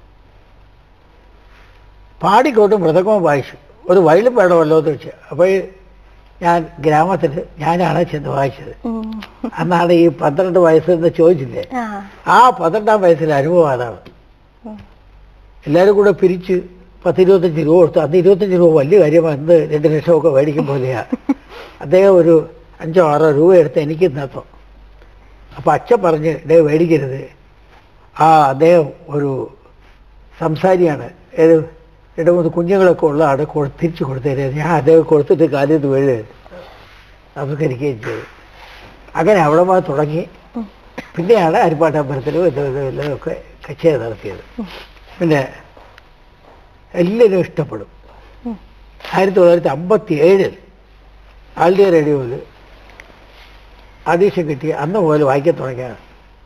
പാടിക്കോട്ട് മൃതകവും വായിച്ചു ഒരു വയലും വേണമല്ലോ എന്ന് വെച്ച് അപ്പോൾ ഞാൻ ഗ്രാമത്തിൽ ഞാനാണ് ചെന്ന് വായിച്ചത് ഉം. അന്നാണ് ഈ പന്ത്രണ്ട് വയസ്സെന്ന് ചോദിച്ചില്ലേ ആ. ആ പന്ത്രണ്ടാം വയസ്സിലെ അനുഭവം അതാണ് ഉം. എല്ലാവരും കൂടെ പിരിച്ച് പത്തിരുപത്തഞ്ച് രൂപ കൊടുത്തു അന്ന് ഇരുപത്തഞ്ച് രൂപ വലിയ കാര്യമാണ് എന്ത് രണ്ട് ലക്ഷമൊക്കെ മേടിക്കും പോലെയാ അദ്ദേഹം ഒരു അഞ്ചോ ആറോ രൂപ എടുത്ത് എനിക്ക് തന്നു അപ്പം അച്ഛൻ പറഞ്ഞ് ഡേ മേടിക്കരുത് ആ അദ്ദേഹം ഒരു സംസാരിയാണ് ഏത് രണ്ട് മൂന്ന് കുഞ്ഞുങ്ങളൊക്കെ ഉള്ള ആടെ കൊ- തിരിച്ചു കൊടുത്തേരെ ഞാൻ അദ്ദേഹം കൊടുത്തിട്ട് കാലിൽ നിന്ന് വീഴുക നമസ്കരിക്കുകയും ചെയ്തു അങ്ങനെ അവിടെ നിന്ന് തുടങ്ങി പിന്നെയാണ് അരിപ്പാട്ടമ്പലത്തിലും ഇത് ഇത് ഇതൊക്കെ കച്ചേരി നടത്തിയത് പിന്നെ എല്ലാവരും ഇഷ്ടപ്പെടും ഉം. ആയിരത്തി തൊള്ളായിരത്തി അമ്പത്തി ഏഴിൽ ആൾ ഇന്ത്യ റേഡിയോയിൽ ആദീശം കിട്ടി അന്ന് മുതൽ വായിക്കാൻ തുടങ്ങിയാണ്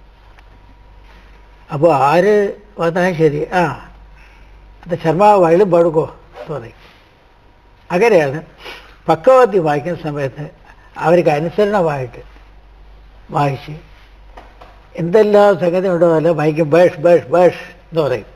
അപ്പോൾ ആര് വന്നാൽ ശരി ആ അത് ശർമ്മ വയലും പാടുക്കോ എന്ന് പറയും അങ്ങനെയാണ് പക്കവാദ്യം വായിക്കുന്ന സമയത്ത് അവർക്ക് അനുസരണമായിട്ട് വായിച്ച് എന്തെല്ലാം സംഗതി ഉണ്ടോ അല്ല വായിക്കും ബേഷ് ബേഷ് ബേഷ് എന്ന് പറയും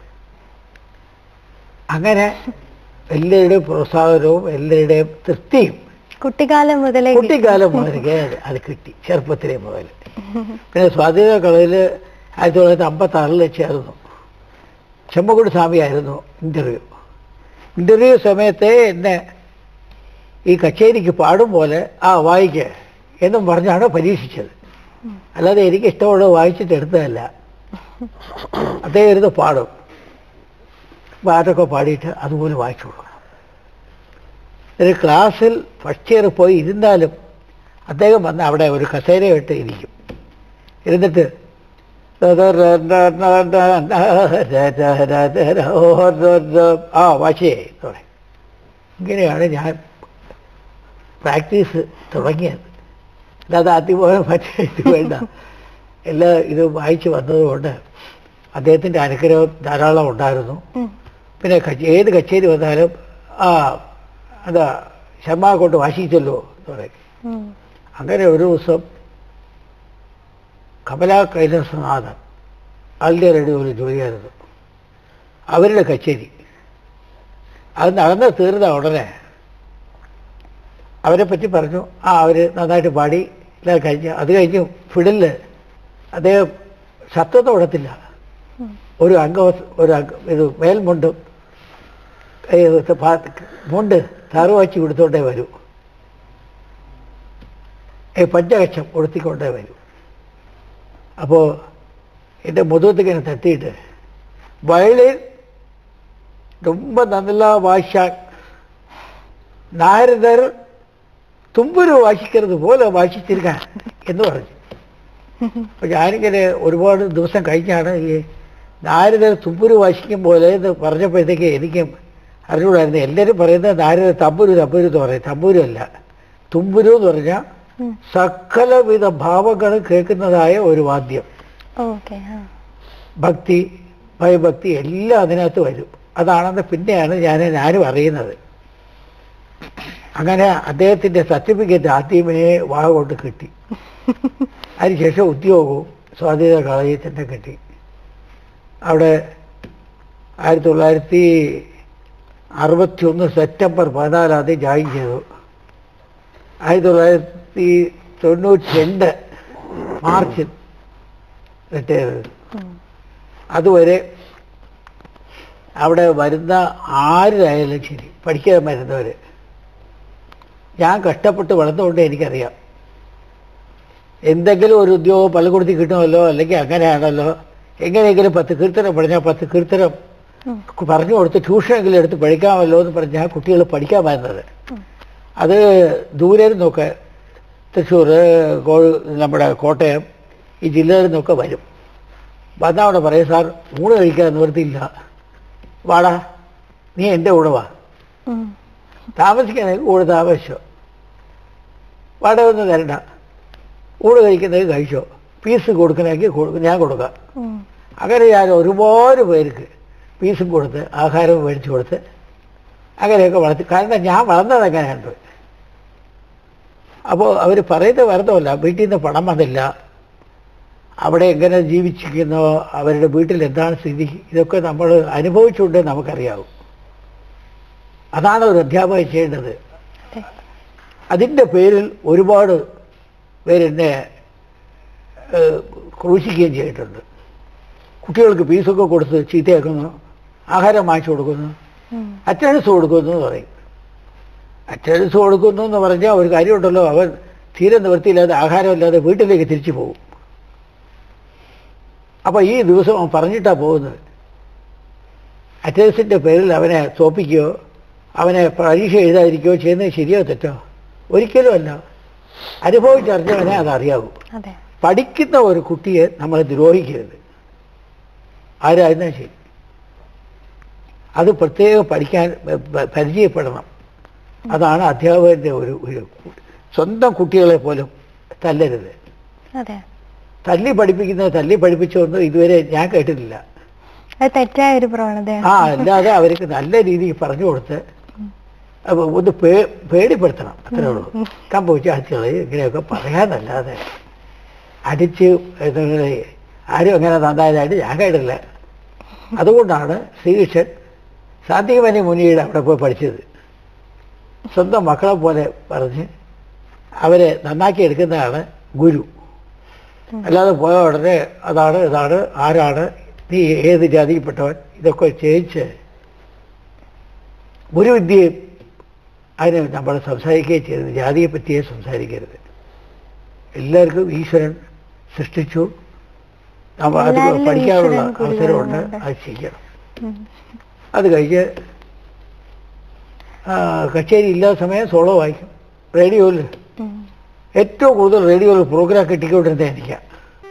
അങ്ങനെ എല്ലാവരുടെയും പ്രോത്സാഹനവും എല്ലാവരുടെയും തൃപ്തിയും കുട്ടിക്കാലം മുതലേ കുട്ടിക്കാലം മുതലേ അത് അത് കിട്ടി ചെറുപ്പത്തിലേ മുതൽ പിന്നെ സ്വാധീന കളയിൽ ആയിരത്തി തൊള്ളായിരത്തി അമ്പത്തി ആറിൽ ചേർന്നു ചെമ്മക്കുടി സ്വാമിയായിരുന്നു ഇൻ്റർവ്യൂ ഇൻ്റർവ്യൂ സമയത്തെ എന്നെ ഈ കച്ചേരിക്ക് പാടും പോലെ ആ വായിക്ക് എന്നും പറഞ്ഞാണ് പരീക്ഷിച്ചത് അല്ലാതെ എനിക്ക് ഇഷ്ടമുള്ളത് വായിച്ചിട്ട് എടുത്തതല്ല അദ്ദേഹം ഇരുന്ന് പാടും പാട്ടൊക്കെ പാടിയിട്ട് അതുപോലെ വായിച്ചു കൊടുക്കണം ഒരു ക്ലാസ്സിൽ ഫസ്റ്റ് ഇയർ പോയി ഇരുന്നാലും അദ്ദേഹം വന്ന് അവിടെ ഒരു കസേരയിട്ട് ഇരിക്കും ഇരുന്നിട്ട് ആ വാശിയായി എന്ന് പറയും ഇങ്ങനെയാണ് ഞാൻ പ്രാക്ടീസ് തുടങ്ങിയത് അല്ലാതെ ആദ്യമേ മറ്റേ ഇത് വേണ്ട എല്ലാ ഇതും വായിച്ചു വന്നതുകൊണ്ട് അദ്ദേഹത്തിൻ്റെ അനുഗ്രഹം ധാരാളം ഉണ്ടായിരുന്നു ഉം. പിന്നെ കച്ചേ- ഏത് കച്ചേരി വന്നാലും ആ അതാ ശർമ്മ കൊണ്ട് വാശിച്ചല്ലോ എന്ന് പറയും ഉം. അങ്ങനെ ഒരു ദിവസം കമലാ കൈലാസനാഥൻ ആളുടെ റേഡിയോയിൽ ജോലിയായിരുന്നു അവരുടെ കച്ചേരി അത് നടന്ന് തീർന്ന ഉടനെ അവരെ പറ്റി പറഞ്ഞു ആ അവർ നന്നായിട്ട് പാടി എല്ലാം കഴിഞ്ഞ് അത് കഴിഞ്ഞ് ഫിഡില് അദ്ദേഹം ശബ്ദത്തെ വിടത്തില്ല ഒരു അംഗ ഒരു അംഗ ഇത് മേൽമുണ്ടും ഏ, ഇത് പാ- മുണ്ട് താറുവാച്ചി കൊടുത്തോണ്ടേ വരൂ ഏ പഞ്ചകക്ഷം ഉടുത്തിക്കൊണ്ടേ വരൂ അപ്പോൾ എൻ്റെ മുതുകത്തേക്ക് ഇങ്ങനെ തട്ടിയിട്ട് വയലിൻ ரொம்ப நல்லா வாசிச்சார் നാരദർ തുമ്പുരു വാശിക്കുന്നത് പോലെ വാശിച്ചിരിക്കാൻ എന്ന് പറഞ്ഞു അപ്പൊ ഞാനിങ്ങനെ ഒരുപാട് ദിവസം കഴിഞ്ഞാണ് ഈ നാരദർ തുമ്പുരു വാശിക്കും പോലെ എന്ന് പറഞ്ഞപ്പോഴത്തേക്ക് എനിക്ക് അറിഞ്ഞൂടായിരുന്നു എല്ലാവരും പറയുന്നത് നാരദർ തമ്പുരു തമ്പുരു എന്ന് പറയും തമ്പുരു അല്ല തുമ്പുരു എന്ന് പറഞ്ഞാൽ ഉം. സകലവിധ ഭാവങ്ങളും കേൾക്കുന്നതായ ഒരു വാദ്യം ഓക്കെ ആ ഭക്തി ഭയഭക്തി എല്ലാം അതിനകത്ത് വരും അതാണെന്ന് പിന്നെയാണ് ഞാൻ ഞാനും അറിയുന്നത് അങ്ങനെ അദ്ദേഹത്തിന്റെ സർട്ടിഫിക്കറ്റ് ആദ്യമേ വാ കൊണ്ട് കിട്ടി അതിനുശേഷം ഉദ്യോഗവും സ്വാധീന കോളേജിൽ തന്നെ കിട്ടി അവിടെ ആയിരത്തി തൊള്ളായിരത്തി അറുപത്തി ഒന്ന് സെപ്റ്റംബർ പതിനാലാം തീയതി ജോയിൻ ചെയ്തു ആയിരത്തി തൊള്ളായിരത്തി തൊണ്ണൂറ്റി രണ്ട് മാർച്ചിൽ റിട്ടയർ ചെയ്തു അതുവരെ അവിടെ വരുന്ന ആരായാലും ശരി പഠിക്കാൻ വരുന്നവർ ഞാൻ കഷ്ടപ്പെട്ട് വളർന്നുകൊണ്ട് എനിക്കറിയാം എന്തെങ്കിലും ഒരു ഉദ്യോഗം പള്ളിക്കൂടത്തിൽ കിട്ടുമല്ലോ അല്ലെങ്കിൽ അങ്ങനെയാണല്ലോ എങ്ങനെയെങ്കിലും പത്ത് കീർത്തനം പറഞ്ഞാൽ പത്ത് കീർത്തനം പറഞ്ഞു കൊടുത്ത് ട്യൂഷനെങ്കിലും എടുത്ത് പഠിക്കാമല്ലോ എന്ന് പറഞ്ഞാൽ കുട്ടികൾ പഠിക്കാൻ വരുന്നത് അത് ദൂരെ നിന്നൊക്കെ തൃശ്ശൂർ കോ നമ്മുടെ കോട്ടയം ഈ ജില്ലകളിൽ നിന്നൊക്കെ വരും വന്നാൽ അവിടെ പറയും സാർ ഊണ് കഴിക്കാൻ നിവൃത്തിയില്ല വാടാ നീ എൻ്റെ കൂടെ വാ ഉം. താമസിക്കണമെങ്കിൽ കൂടെ താമസിച്ചോ വാടക ഒന്നും തരണ്ട ഊണ് കഴിക്കുന്നെങ്കിൽ കഴിച്ചോ പീസ് കൊടുക്കണമെങ്കിൽ കൊടു- ഞാൻ കൊടുക്കാം ഉം. അങ്ങനെ ഞാൻ ഒരുപാട് പേർക്ക് പീസും കൊടുത്ത് ആഹാരവും മേടിച്ചു കൊടുത്ത് അങ്ങനെയൊക്കെ വളർത്തി കാരണം ഞാൻ വളർന്നത് എങ്ങനെയുണ്ട് അപ്പോൾ അവർ പറയുന്നത് വെറുതല്ല വീട്ടിൽ നിന്ന് പണം വന്നില്ല അവിടെ എങ്ങനെ ജീവിച്ചിരിക്കുന്നോ അവരുടെ വീട്ടിൽ എന്താണ് സ്ഥിതി ഇതൊക്കെ നമ്മൾ അനുഭവിച്ചുകൊണ്ടേ നമുക്കറിയാവും അതാണ് ഒരു അധ്യാപകൻ ചെയ്യേണ്ടത് അതിൻ്റെ പേരിൽ ഒരുപാട് പേരെന്നെ ഏഹ്, ക്രൂശിക്കുകയും ചെയ്തിട്ടുണ്ട് കുട്ടികൾക്ക് ഫീസൊക്കെ കൊടുത്ത് ചീത്തയാക്കുന്നു ആഹാരം വാങ്ങിച്ചു കൊടുക്കുന്നു ഉം. അറ്റൻഡൻസ് കൊടുക്കുന്നു എന്ന് പറയും അറ്റൻഡൻസ് കൊടുക്കുന്നു എന്ന് പറഞ്ഞാൽ ഒരു കാര്യമുണ്ടല്ലോ അവൻ തീരെ നിവൃത്തിയില്ലാതെ ആഹാരമില്ലാതെ വീട്ടിലേക്ക് തിരിച്ചു പോകും അപ്പോൾ ഈ ദിവസം അവൻ പറഞ്ഞിട്ടാണ് പോകുന്നത് അറ്റൻഡൻസിൻ്റെ പേരിൽ അവനെ തോപ്പിക്കുകയോ അവനെ പരീക്ഷ എഴുതാതിരിക്കുകയോ ചെയ്യുന്നത് ശരിയോ തെറ്റോ ഒരിക്കലും അല്ല അനുഭവിച്ചറിഞ്ഞവനെ അതറിയാവൂ അതെ പഠിക്കുന്ന ഒരു കുട്ടിയെ നമ്മൾ ദ്രോഹിക്കരുത് ആരായിരുന്നാലും ശരി അത് പ്രത്യേകം പഠിക്കാൻ പ- പ- പരിചയപ്പെടണം അതാണ് അധ്യാപകന്റെ ഒരു ഒരു സ്വന്തം കുട്ടികളെ പോലും തല്ലരുത് അതെ തല്ലി പഠിപ്പിക്കുന്നത് തല്ലി പഠിപ്പിച്ചൊന്നും ഇതുവരെ ഞാൻ കേട്ടിട്ടില്ല അത് തെറ്റായ ഒരു പ്രവണതയാണ് ആ അല്ലാതെ അവർക്ക് നല്ല രീതിയിൽ പറഞ്ഞു കൊടുത്ത് അപ്പൊ ഒന്ന് പേ പേടിപ്പെടുത്തണം അത്രേ ഉള്ളൂ കമ്പോച്ച് അടിച്ചുകളെ ഇങ്ങനെയൊക്കെ പറയാനല്ലാതെ അടിച്ച് ഇതുങ്ങളെ ആരും അങ്ങനെ നന്നായതായിട്ട് ഞാൻ കേട്ടില്ല അതുകൊണ്ടാണ് ശ്രീകൃഷ്ണൻ സാന്തികമനി മുനിയുടെ അവിടെ പോയി പഠിച്ചത് സ്വന്തം മക്കളെ പോലെ പറഞ്ഞ് അവരെ നന്നാക്കി എടുക്കുന്നതാണ് ഗുരു അല്ലാതെ പോയ ഉടനെ അതാണ് ഇതാണ് ആരാണ് നീ ഏത് ജാതിയിൽപ്പെട്ടവൻ ഇതൊക്കെ ചെയ്യിച്ച് ഗുരുവിദ്യയും അതിന് നമ്മൾ സംസാരിക്കുകയും ചെയ്യരുത് ജാതിയെ പറ്റിയേ സംസാരിക്കരുത് എല്ലാവർക്കും ഈശ്വരൻ സൃഷ്ടിച്ചു നമ്മൾ അത് എല്ലാവരിലും പഠിക്കാനുള്ള ഈശ്വരൻ കുടി അവസരമുണ്ട് കൊള്ളുന്നുണ്ട്. അത് ചെയ്യണം അത് കഴിഞ്ഞ് ആ, കച്ചേരി ഇല്ലാത്ത സമയം സോളോ വായിക്കും റേഡിയോയിൽ ഉം. ഏറ്റവും കൂടുതൽ റേഡിയോയിൽ പ്രോഗ്രാം കിട്ടിക്കൊണ്ടിരുന്നത് എനിക്കാണ്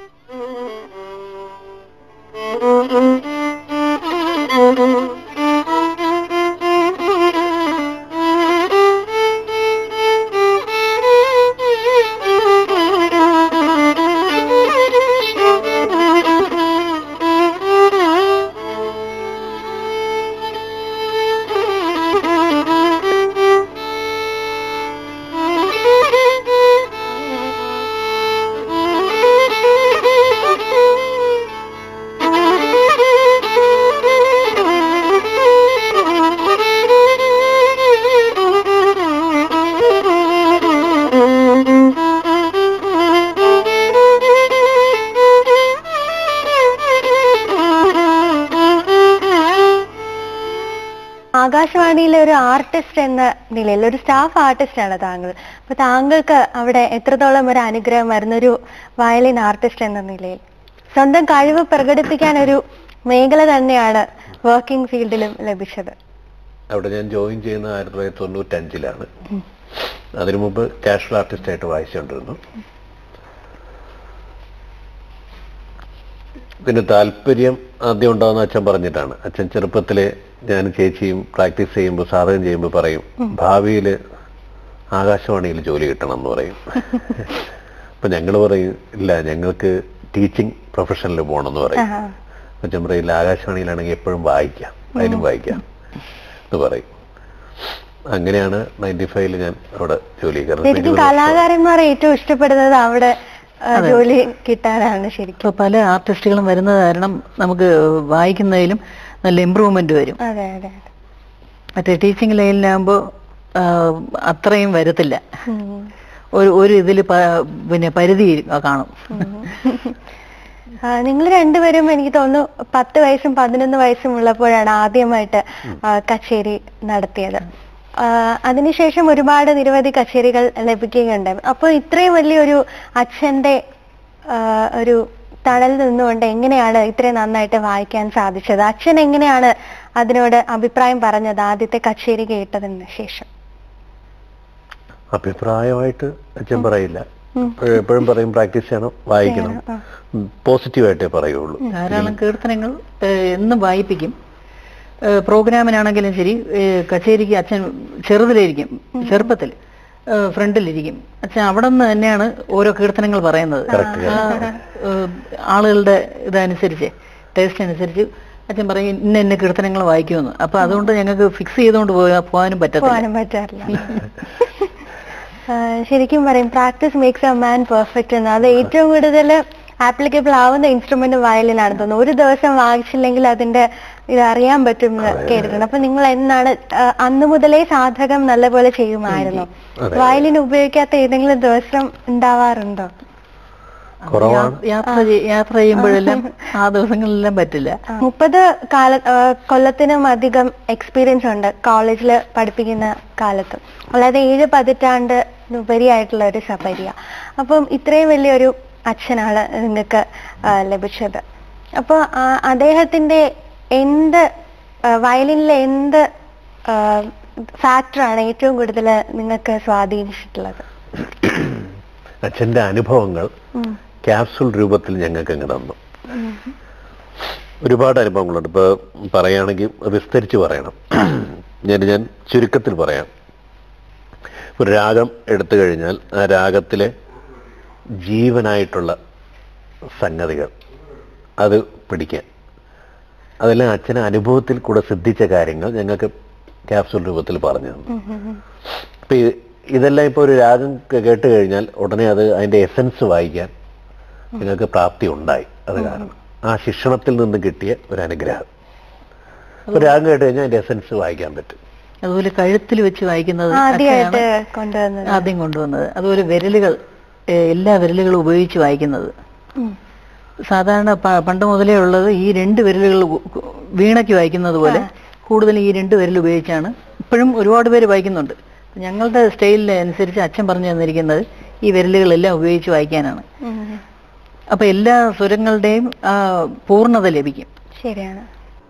ആകാശവാണിയിലെ ഒരു ആർട്ടിസ്റ്റ് എന്ന നിലയിൽ ഒരു സ്റ്റാഫ് ആർട്ടിസ്റ്റ് ആണ് താങ്കൾ അപ്പൊ താങ്കൾക്ക് അവിടെ എത്രത്തോളം ഒരു അനുഗ്രഹം വരുന്ന ഒരു വയലിൻ ആർട്ടിസ്റ്റ് എന്ന നിലയിൽ സ്വന്തം കഴിവ് പ്രകടിപ്പിക്കാൻ ഒരു മേഖല തന്നെയാണ് വർക്കിംഗ് ഫീൽഡിലും ലഭിച്ചത് അവിടെ ഞാൻ ജോയിൻ ചെയ്യുന്ന ആയിരത്തി തൊള്ളായിരത്തി തൊണ്ണൂറ്റഞ്ചിലാണ് അതിനു മുമ്പ് കാഷ്വൽ ആർട്ടിസ്റ്റായിട്ട് വായിച്ചുകൊണ്ടിരുന്നു പിന്നെ താല്പര്യം ആദ്യം ഉണ്ടാകുന്ന അച്ഛൻ പറഞ്ഞിട്ടാണ് അച്ഛൻ ചെറുപ്പത്തിലെ ഞാൻ ചേച്ചിയും പ്രാക്ടീസ് ചെയ്യുമ്പോൾ സാധകം ചെയ്യുമ്പോൾ പറയും ഭാവിയിൽ ആകാശവാണിയിൽ ജോലി കിട്ടണം എന്ന് പറയും അപ്പൊ ഞങ്ങൾ പറയും ഇല്ല ഞങ്ങൾക്ക് ടീച്ചിങ് പ്രൊഫഷനിൽ പോകണമെന്ന് പറയും ആഹാ. അച്ഛൻ പറയില്ല ആകാശവാണിയിലാണെങ്കിൽ എപ്പോഴും വായിക്കാം അതിലും വായിക്കാം എന്ന് പറയും അങ്ങനെയാണ് നയൻറ്റി ഫൈവില് ഞാൻ അവിടെ ജോലി കയറുന്നത് ശരിക്കും ഇരുപത് വർഷം. കലാകാരന്മാരെ ഏറ്റവും ഇഷ്ടപ്പെടുന്നത് അവിടെ ആ, ജോലി കിട്ടാനാണ് ശരിക്കും ഇപ്പൊ പല ആർട്ടിസ്റ്റുകളും വരുന്നത് കാരണം നമുക്ക് വായിക്കുന്നതിലും നല്ല ഇമ്പ്രൂവ്മെന്റ് വരും അതെ അതെ അതെ. മറ്റേ ടീച്ചിങ് ലൈനിലാകുമ്പോൾ അത്രയും വരത്തില്ല ഉം. ഒരു ഒരു ഇതിൽ പിന്നെ പരിധി കാണും നിങ്ങൾ രണ്ടുപേരും എനിക്ക് തോന്നുന്നു പത്ത് വയസ്സും പതിനൊന്ന് വയസ്സും ഉള്ളപ്പോഴാണ് ആദ്യമായിട്ട് ആ, കച്ചേരി നടത്തിയത് ആ, അതിനുശേഷം ഒരുപാട് നിരവധി കച്ചേരികൾ ലഭിക്കുകയുണ്ടായി അപ്പോൾ ഇത്രയും വലിയൊരു അച്ഛന്റെ ആ, ഒരു തണൽ നിന്നുകൊണ്ട് എങ്ങനെയാണ് ഇത്രയും നന്നായിട്ട് വായിക്കാൻ സാധിച്ചത് അച്ഛൻ എങ്ങനെയാണ് അതിനോട് അഭിപ്രായം പറഞ്ഞത് ആദ്യത്തെ കച്ചേരി കേട്ടതിന് ശേഷം അഭിപ്രായമായിട്ട് അച്ഛൻ പറയില്ല എപ്പോഴും പറയും പ്രാക്ടീസ് ചെയ്യണം വായിക്കണം പോസിറ്റീവായിട്ടേ പറയുള്ളൂ ധാരാളം കീർത്തനങ്ങൾ ഏഹ്, എന്നും വായിപ്പിക്കും ഏഹ്, പ്രോഗ്രാമിനാണെങ്കിലും ശരി ഏഹ്, കച്ചേരിക്ക് അച്ഛൻ ചെറുതിലിരിക്കും ചെറുപ്പത്തിൽ ഏഹ്, ഫ്രണ്ടിലിരിക്കും അച്ഛൻ അവിടെ നിന്ന് തന്നെയാണ് ഓരോ കീർത്തനങ്ങൾ പറയുന്നത് ആ, ഏഹ്, ആളുകളുടെ ഇതനുസരിച്ച് ടേസ്റ്റ് അനുസരിച്ച് അച്ഛൻ പറയും ഇന്ന ഇന്ന കീർത്തനങ്ങൾ വായിക്കുമെന്ന് അപ്പൊ അതുകൊണ്ട് ഞങ്ങൾക്ക് ഫിക്സ് ചെയ്തുകൊണ്ട് പോയാ പോകാനും പറ്റത്തില്ല പോകാനും പറ്റാറില്ല ആ, ശരിക്കും പറയും practice makes a man perfect എന്ന് അത് ഏറ്റവും കൂടുതൽ ആപ്ലിക്കബിൾ ആവുന്ന ഇൻസ്ട്രുമെന്റ് വയലിനാണ് തോന്നുന്നു ഒരു ദിവസം വായിച്ചില്ലെങ്കിൽ അതിന്റെ ഇത് അറിയാൻ പറ്റും എന്ന് കേട്ടിട്ടുണ്ട് അപ്പൊ നിങ്ങൾ എന്നാണ് ആ, അന്ന് മുതലേ സാധകം നല്ലപോലെ ചെയ്യുമായിരുന്നു അതെ. വയലിൻ ഉപയോഗിക്കാത്ത ഏതെങ്കിലും ദിവസം ഉണ്ടാവാറുണ്ടോ കുറവാണ് യാ- യാത്ര ചെയ്- യാത്ര ചെയ്യുമ്പോഴെല്ലാം ആ ദിവസങ്ങളിലെല്ലാം പറ്റില്ല മുപ്പത് കാല ആ, കൊല്ലത്തിനും അധികം എക്സ്പീരിയൻസ് ഉണ്ട് കോളേജിൽ പഠിപ്പിക്കുന്ന കാലത്ത് അല്ലാതെ ഏഴ് പതിറ്റാണ്ട് ഉപരിയായിട്ടുള്ള ഒരു സപര്യ അപ്പം ഇത്രയും വലിയൊരു അച്ഛനാണ് നിങ്ങൾക്ക് ആ, ലഭിച്ചത് അപ്പോൾ അദ്ദേഹത്തിന്റെ എന്ത് ആ, വയലിനിലെ എന്ത് ഫാക്ടറാണ് ഏറ്റവും കൂടുതൽ നിങ്ങൾക്ക് സ്വാധീനിച്ചിട്ടുള്ളത് അച്ഛന്റെ അനുഭവങ്ങൾ ക്യാപ്സുൾ രൂപത്തിൽ ഞങ്ങൾക്ക് അങ്ങ് തന്നു ഒരുപാട് അനുഭവങ്ങളുണ്ട് ഇപ്പൊ പറയുകയാണെങ്കിൽ വിസ്തരിച്ച് പറയണം ഞാൻ ഞാൻ ചുരുക്കത്തിൽ പറയാം ഒരു രാഗം എടുത്തു കഴിഞ്ഞാൽ ആ രാഗത്തിലെ ജീവനായിട്ടുള്ള സംഗതികൾ അത് പിടിക്കാൻ അതെല്ലാം അച്ഛന് അനുഭവത്തിൽ കൂടെ സിദ്ധിച്ച കാര്യങ്ങൾ ഞങ്ങൾക്ക് ക്യാപ്സുൾ രൂപത്തിൽ പറഞ്ഞു തന്നു ഇപ്പൊ ഇത് ഇതെല്ലാം ഇപ്പൊ ഒരു രാഗം കേ- കേട്ട് കഴിഞ്ഞാൽ ഉടനെ അത് അതിന്റെ എസൻസ് വായിക്കാൻ നിങ്ങൾക്ക് പ്രാപ്തി ഉണ്ടായി അത് കാരണം ആ ശിക്ഷണത്തിൽ നിന്ന് കിട്ടിയ ഒരു അനുഗ്രഹം ഒരു രാഗം കേട്ട് കഴിഞ്ഞാൽ അതിന്റെ എസൻസ് വായിക്കാൻ പറ്റും അതുപോലെ കഴുത്തിൽ വെച്ച് വായിക്കുന്നത് ആദ്യമായിട്ട് അച്ഛനാണ് കൊണ്ടുവന്നത് ആദ്യം കൊണ്ടുവന്നത് അതുപോലെ വിരലുകൾ ഏഹ്, എല്ലാ വിരലുകളും ഉപയോഗിച്ച് വായിക്കുന്നത് ഉം. സാധാരണ പ- പണ്ട് മുതലേ ഉള്ളത് ഈ രണ്ട് വിരലുകൾ ഉ- ഉ- വീണയ്ക്ക് വായിക്കുന്നത് പോലെ കൂടുതൽ ഈ രണ്ട് വിരൽ ഉപയോഗിച്ചാണ് ഇപ്പോഴും ഒരുപാട് പേര് വായിക്കുന്നുണ്ട് ഞങ്ങളുടെ സ്റ്റൈലിന് അനുസരിച്ച് അച്ഛൻ പറഞ്ഞു തന്നിരിക്കുന്നത് ഈ വിരലുകളെല്ലാം ഉപയോഗിച്ച് വായിക്കാനാണ് ഉം. അപ്പൊ എല്ലാ സ്വരങ്ങളുടെയും ആ പൂർണ്ണത ലഭിക്കും ശരിയാണ്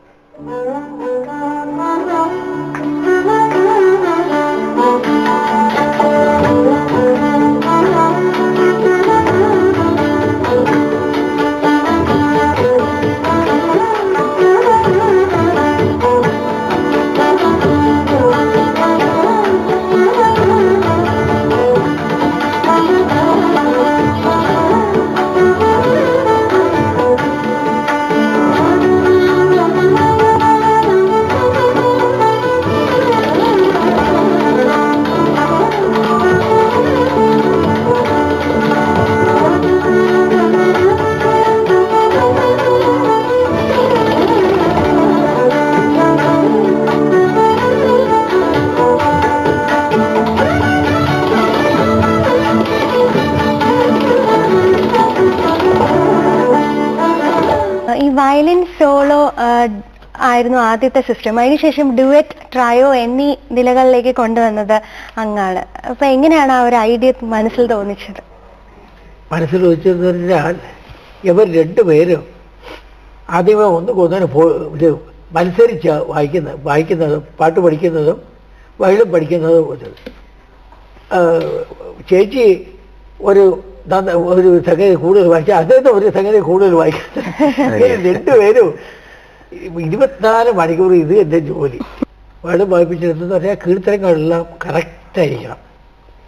ഈ വയലിൻ സോളോ ആയിരുന്നു ആദ്യത്തെ സിസ്റ്റം അതിനുശേഷം ഡുവറ്റ് ട്രയോ എന്നീ നിലകളിലേക്ക് കൊണ്ടുവന്നത് അങ്ങാണ് അപ്പൊ എങ്ങനെയാണ് ആ ഒരു ഐഡിയ മനസ്സിൽ തോന്നിച്ചത് മനസ്സിൽ വെച്ചെന്ന് പറഞ്ഞാൽ ഇവർ രണ്ടുപേരും ആദ്യമേ ഒന്ന് കൊന്നതിന് പോ ഇത് മത്സരിച്ച വായിക്കുന്ന വായിക്കുന്നതും പാട്ട് പഠിക്കുന്നതും വയലും പഠിക്കുന്നതും ഒരു ആ, ചേച്ചി ഒരു നന്ന- ഒരു സംഗതി കൂടുതൽ വായിച്ച അദ്ദേഹത്തെ ഒരു സംഗതി കൂടുതൽ വായിക്കുന്നത് രണ്ടുപേരും ഇരുപത്തിനാല് മണിക്കൂർ ഇത് എൻ്റെ ജോലി വയലും വായിപ്പിച്ചെടുത്തെന്ന് പറഞ്ഞാൽ കീർത്തനങ്ങളെല്ലാം കറക്റ്റായിരിക്കണം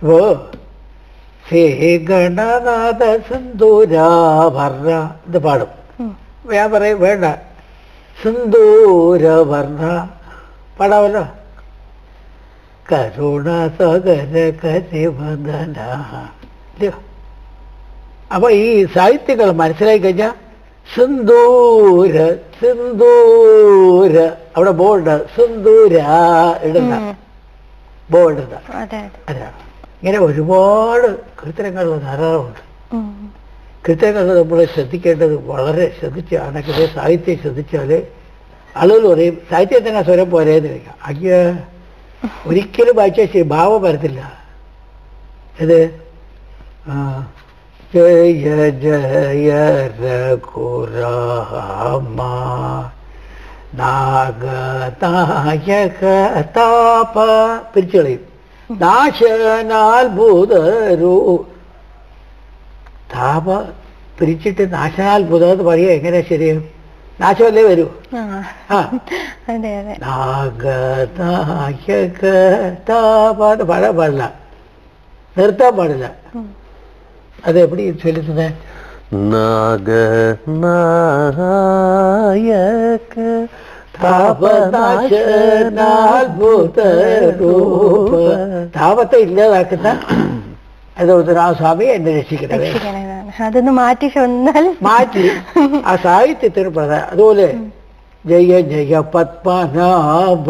ഓ സേ ഗണനാഥ സിന്ദൂരാഭരണ ഇത് പാടും ഉം. ഞാൻ പറയും വേണ്ട സിന്ദൂരവർണ്ണ പാടാമല്ലോ കരുണ സകര കരിവദന ഇല്ലയോ അപ്പൊ ഈ സാഹിത്യങ്ങൾ മനസ്സിലാക്കി കഴിഞ്ഞാൽ സിന്ദൂര സിന്ദൂര അവിടെ ബോർഡ് സിന്ദൂര ഇടുന്ന ഉം. ബോർഡ് ഇടുന്ന അതെ അതെ അതാണ് ഇങ്ങനെ ഒരുപാട് കൃത്രിമങ്ങൾ ധാരാളമുണ്ട് ഉം. കൃത്യങ്ങൾ നമ്മൾ ശ്രദ്ധിക്കേണ്ടത് വളരെ ശ്രദ്ധിച്ചാണെങ്കിൽ സാഹിത്യം ശ്രദ്ധിച്ചാൽ ആളുകൾ പറയും സാഹിത്യത്തിന് ആ സ്വരം പോരേന്ന് ചോദിക്കാം അയ്യ ഒരിക്കലും വായിച്ചാൽ ശരി ഭാവം വരത്തില്ല ഇത് ആ, ജയ ജയ രഘുരാമ നാഗനായക താപ പിരിച്ചു കളയും നാശനാത്ഭുതരൂ താപ പിരിച്ചിട്ട് നാശനാത്ഭുതം എന്ന് പറയുക എങ്ങനെ ശരിയും നാശമല്ലേ വരൂ ആ. ആ അതെ അതെ നാഗനായക താപ എന്ന് പാടാൻ പാടില്ല നിർത്താൻ പാടില്ല ഉം. അത് എപ്പടി ചൊല്ലുന്നത് നാഗനായക താപനാശനാത്ഭുതരൂപ താപത്തെ ഇല്ലാതാക്കുന്ന അതുപോലെ ആ സ്വാമി എന്നെ രക്ഷിക്കണമേ രക്ഷിക്കണതാണ് അതൊന്ന് മാറ്റി ചൊന്നാൽ മാറ്റി ആ സാഹിത്യത്തിന് പ്രധാന അതുപോലെ ജയ ജയ പത്മനാഭ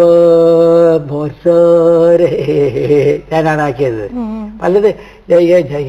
മോസരേ ഞാനാണ് ആക്കിയത് ഉം. പലത് ജയ ജയ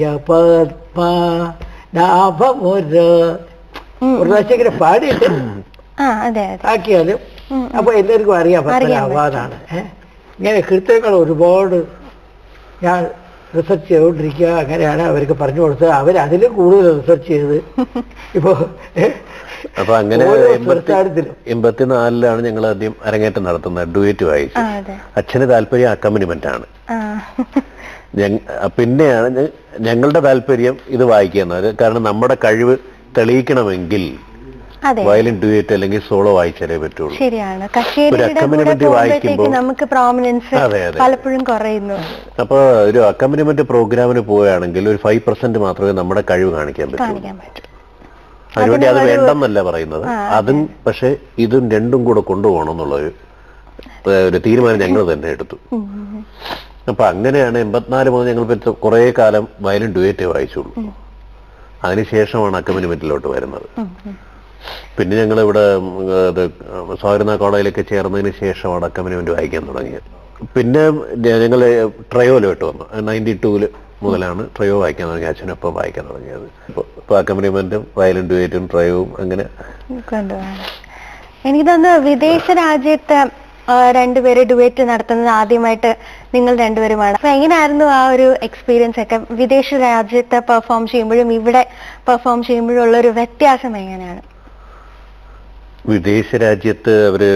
പത്മനാഭ മോര ഉം. ഒരു പ്രാവശ്യം ഇങ്ങനെ പാടിയിട്ട് ആ അതെ അതെ ആക്കിയാലും ഉം, ഉം. അപ്പൊ എല്ലാവർക്കും അറിയാം അറിയാൻ പത്മനാഭാന്നാണ് ഏഹ് ഇങ്ങനെ കൃത്യങ്ങൾ ഒരുപാട് ഞാൻ റിസർച്ച് ചെയ്തുകൊണ്ടിരിക്കുക അങ്ങനെയാണ് അവർക്ക് പറഞ്ഞു കൊടുത്തത് അവർ അതിലും കൂടുതൽ റിസർച്ച് ചെയ്ത് ഇപ്പോ ഏഹ്, അപ്പൊ അങ്ങനെ ഓരോ എൺപത്തി സംസ്ഥാനത്തിലും എൺപത്തിനാലിലാണ് ഞങ്ങൾ ആദ്യം അരങ്ങേറ്റം നടത്തുന്നത് ഡുവേറ്റ് ആ വായിച്ചു അതെ അച്ഛന് താല്പര്യം അക്കമ്പനിമെന്റ് ആണ് ആ ഞങ്ങ- പിന്നെയാണ് ഞ- ഞങ്ങളുടെ താല്പര്യം ഇത് വായിക്കുക എന്നത് കാരണം നമ്മുടെ കഴിവ് തെളിയിക്കണമെങ്കിൽ അതെ വയലിൻ ഡുവേറ്റ് അല്ലെങ്കിൽ സോളോ വായിച്ചാലേ പറ്റുള്ളൂ ശരിയാണ് ഒരു കച്ചേരിയുടെ കൂടെ accompaniment പോകുമ്പോഴത്തേക്ക് വായിക്കുമ്പോൾ- നമുക്ക് പ്രോമിനൻസ് അതെ, അതെ. പലപ്പോഴും കുറയുന്നു അപ്പൊ ഒരു അക്കമ്പനിമെന്റ് പ്രോഗ്രാമിന് പോവുകയാണെങ്കിൽ ഒരു ഫൈവ് പെർസെന്റ് മാത്രമേ നമ്മുടെ കഴിവ് കാണിക്കാൻ പറ്റൂ കാണിക്കാൻ പറ്റും അതിനുവേണ്ടി അത് അതിനൊരു- വേണ്ടെന്നല്ല പറയുന്നത് ആ, അതും പക്ഷെ ഇതും രണ്ടും കൂടെ കൊണ്ടുപോകണം എന്നുള്ളൊരു ഏ, ഒരു തീരുമാനം ഞങ്ങൾ തന്നെ എടുത്തു ഉം, ഉം. അപ്പൊ അങ്ങനെയാണ് എൺപത്തിനാല് മുതൽ ഞങ്ങൾ ഇപ്പൊ കുറേ കാലം വയലിൻ ഡുവേറ്റേ വായിച്ചുള്ളൂ അതിനുശേഷമാണ് അക്കമ്പനിമെന്റിലോട്ട് വരുന്നത് ഉം, ഉം. പിന്നെ ഞങ്ങൾ ഇവിടെ അത് സ്വാഗതന കോളേജിലൊക്കെ ചേർന്നതിന് ശേഷമാണ് അക്കമ്പനിമെന്റ് വായിക്കാൻ തുടങ്ങിയത് പിന്നെ ഞങ്ങൾ ട്രയോയിലോട്ട് വന്നു നയൻറ്റി ടൂല് മുതലാണ് ട്രയോ വായിക്കാൻ തുടങ്ങിയത് അച്ഛനൊപ്പം വായിക്കാൻ തുടങ്ങിയത് ഇപ്പൊ അക്കമ്പനിമെന്റും വയലിൻ ഡുവേറ്റും ട്രയോവും അങ്ങനെ കൊണ്ടുപോകാൻ എനിക്ക് തോന്നുന്നു വിദേശ രാജ്യത്ത് ആ, രണ്ടുപേര് ഡുവേറ്റ് നടത്തുന്നത് ആദ്യമായിട്ട് നിങ്ങൾ രണ്ടുപേരുമാണ് അപ്പൊ എങ്ങനെയായിരുന്നു ആ ഒരു എക്സ്പീരിയൻസ് ഒക്കെ വിദേശ രാജ്യത്ത് പെർഫോം ചെയ്യുമ്പോഴും ഇവിടെ പെർഫോം ചെയ്യുമ്പോഴും ഉള്ള ഒരു വ്യത്യാസം എങ്ങനെയാണ് വിദേശ രാജ്യത്ത് അവര്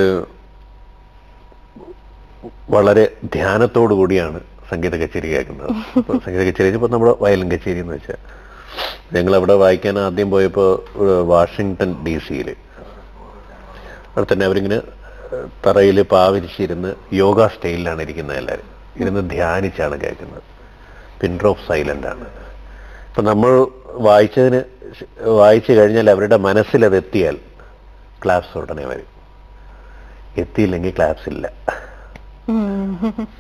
വളരെ ധ്യാനത്തോടു കൂടിയാണ് സംഗീത കച്ചേരി കേൾക്കുന്നത് അപ്പൊ സംഗീത കച്ചേരി ഇപ്പൊ നമ്മുടെ വയലിൻ കച്ചേരി എന്ന് വെച്ചാൽ ഞങ്ങൾ അവിടെ വായിക്കാൻ ആദ്യം പോയപ്പോ ഒരു വാഷിങ്ടൺ ഡി സിയിൽ അവിടെ തന്നെ അവരിങ്ങനെ തറയിൽ പാവിരിച്ചിരുന്ന് യോഗ സ്റ്റൈലിലാണ് ഇരിക്കുന്നത് എല്ലാവരും ഇരുന്ന് ധ്യാനിച്ചാണ് കേൾക്കുന്നത് പിൻ ഡ്രോപ്പ് സൈലന്റ് ആണ് ഇപ്പൊ നമ്മൾ വായിച്ചതിന് ശ- വായിച്ചു കഴിഞ്ഞാൽ അവരുടെ മനസ്സിൽ അത് എത്തിയാൽ ക്ലാപ്സ് ഉടനെ വരും എത്തിയില്ലെങ്കിൽ ക്ലാപ്സ് ഇല്ല ഉം.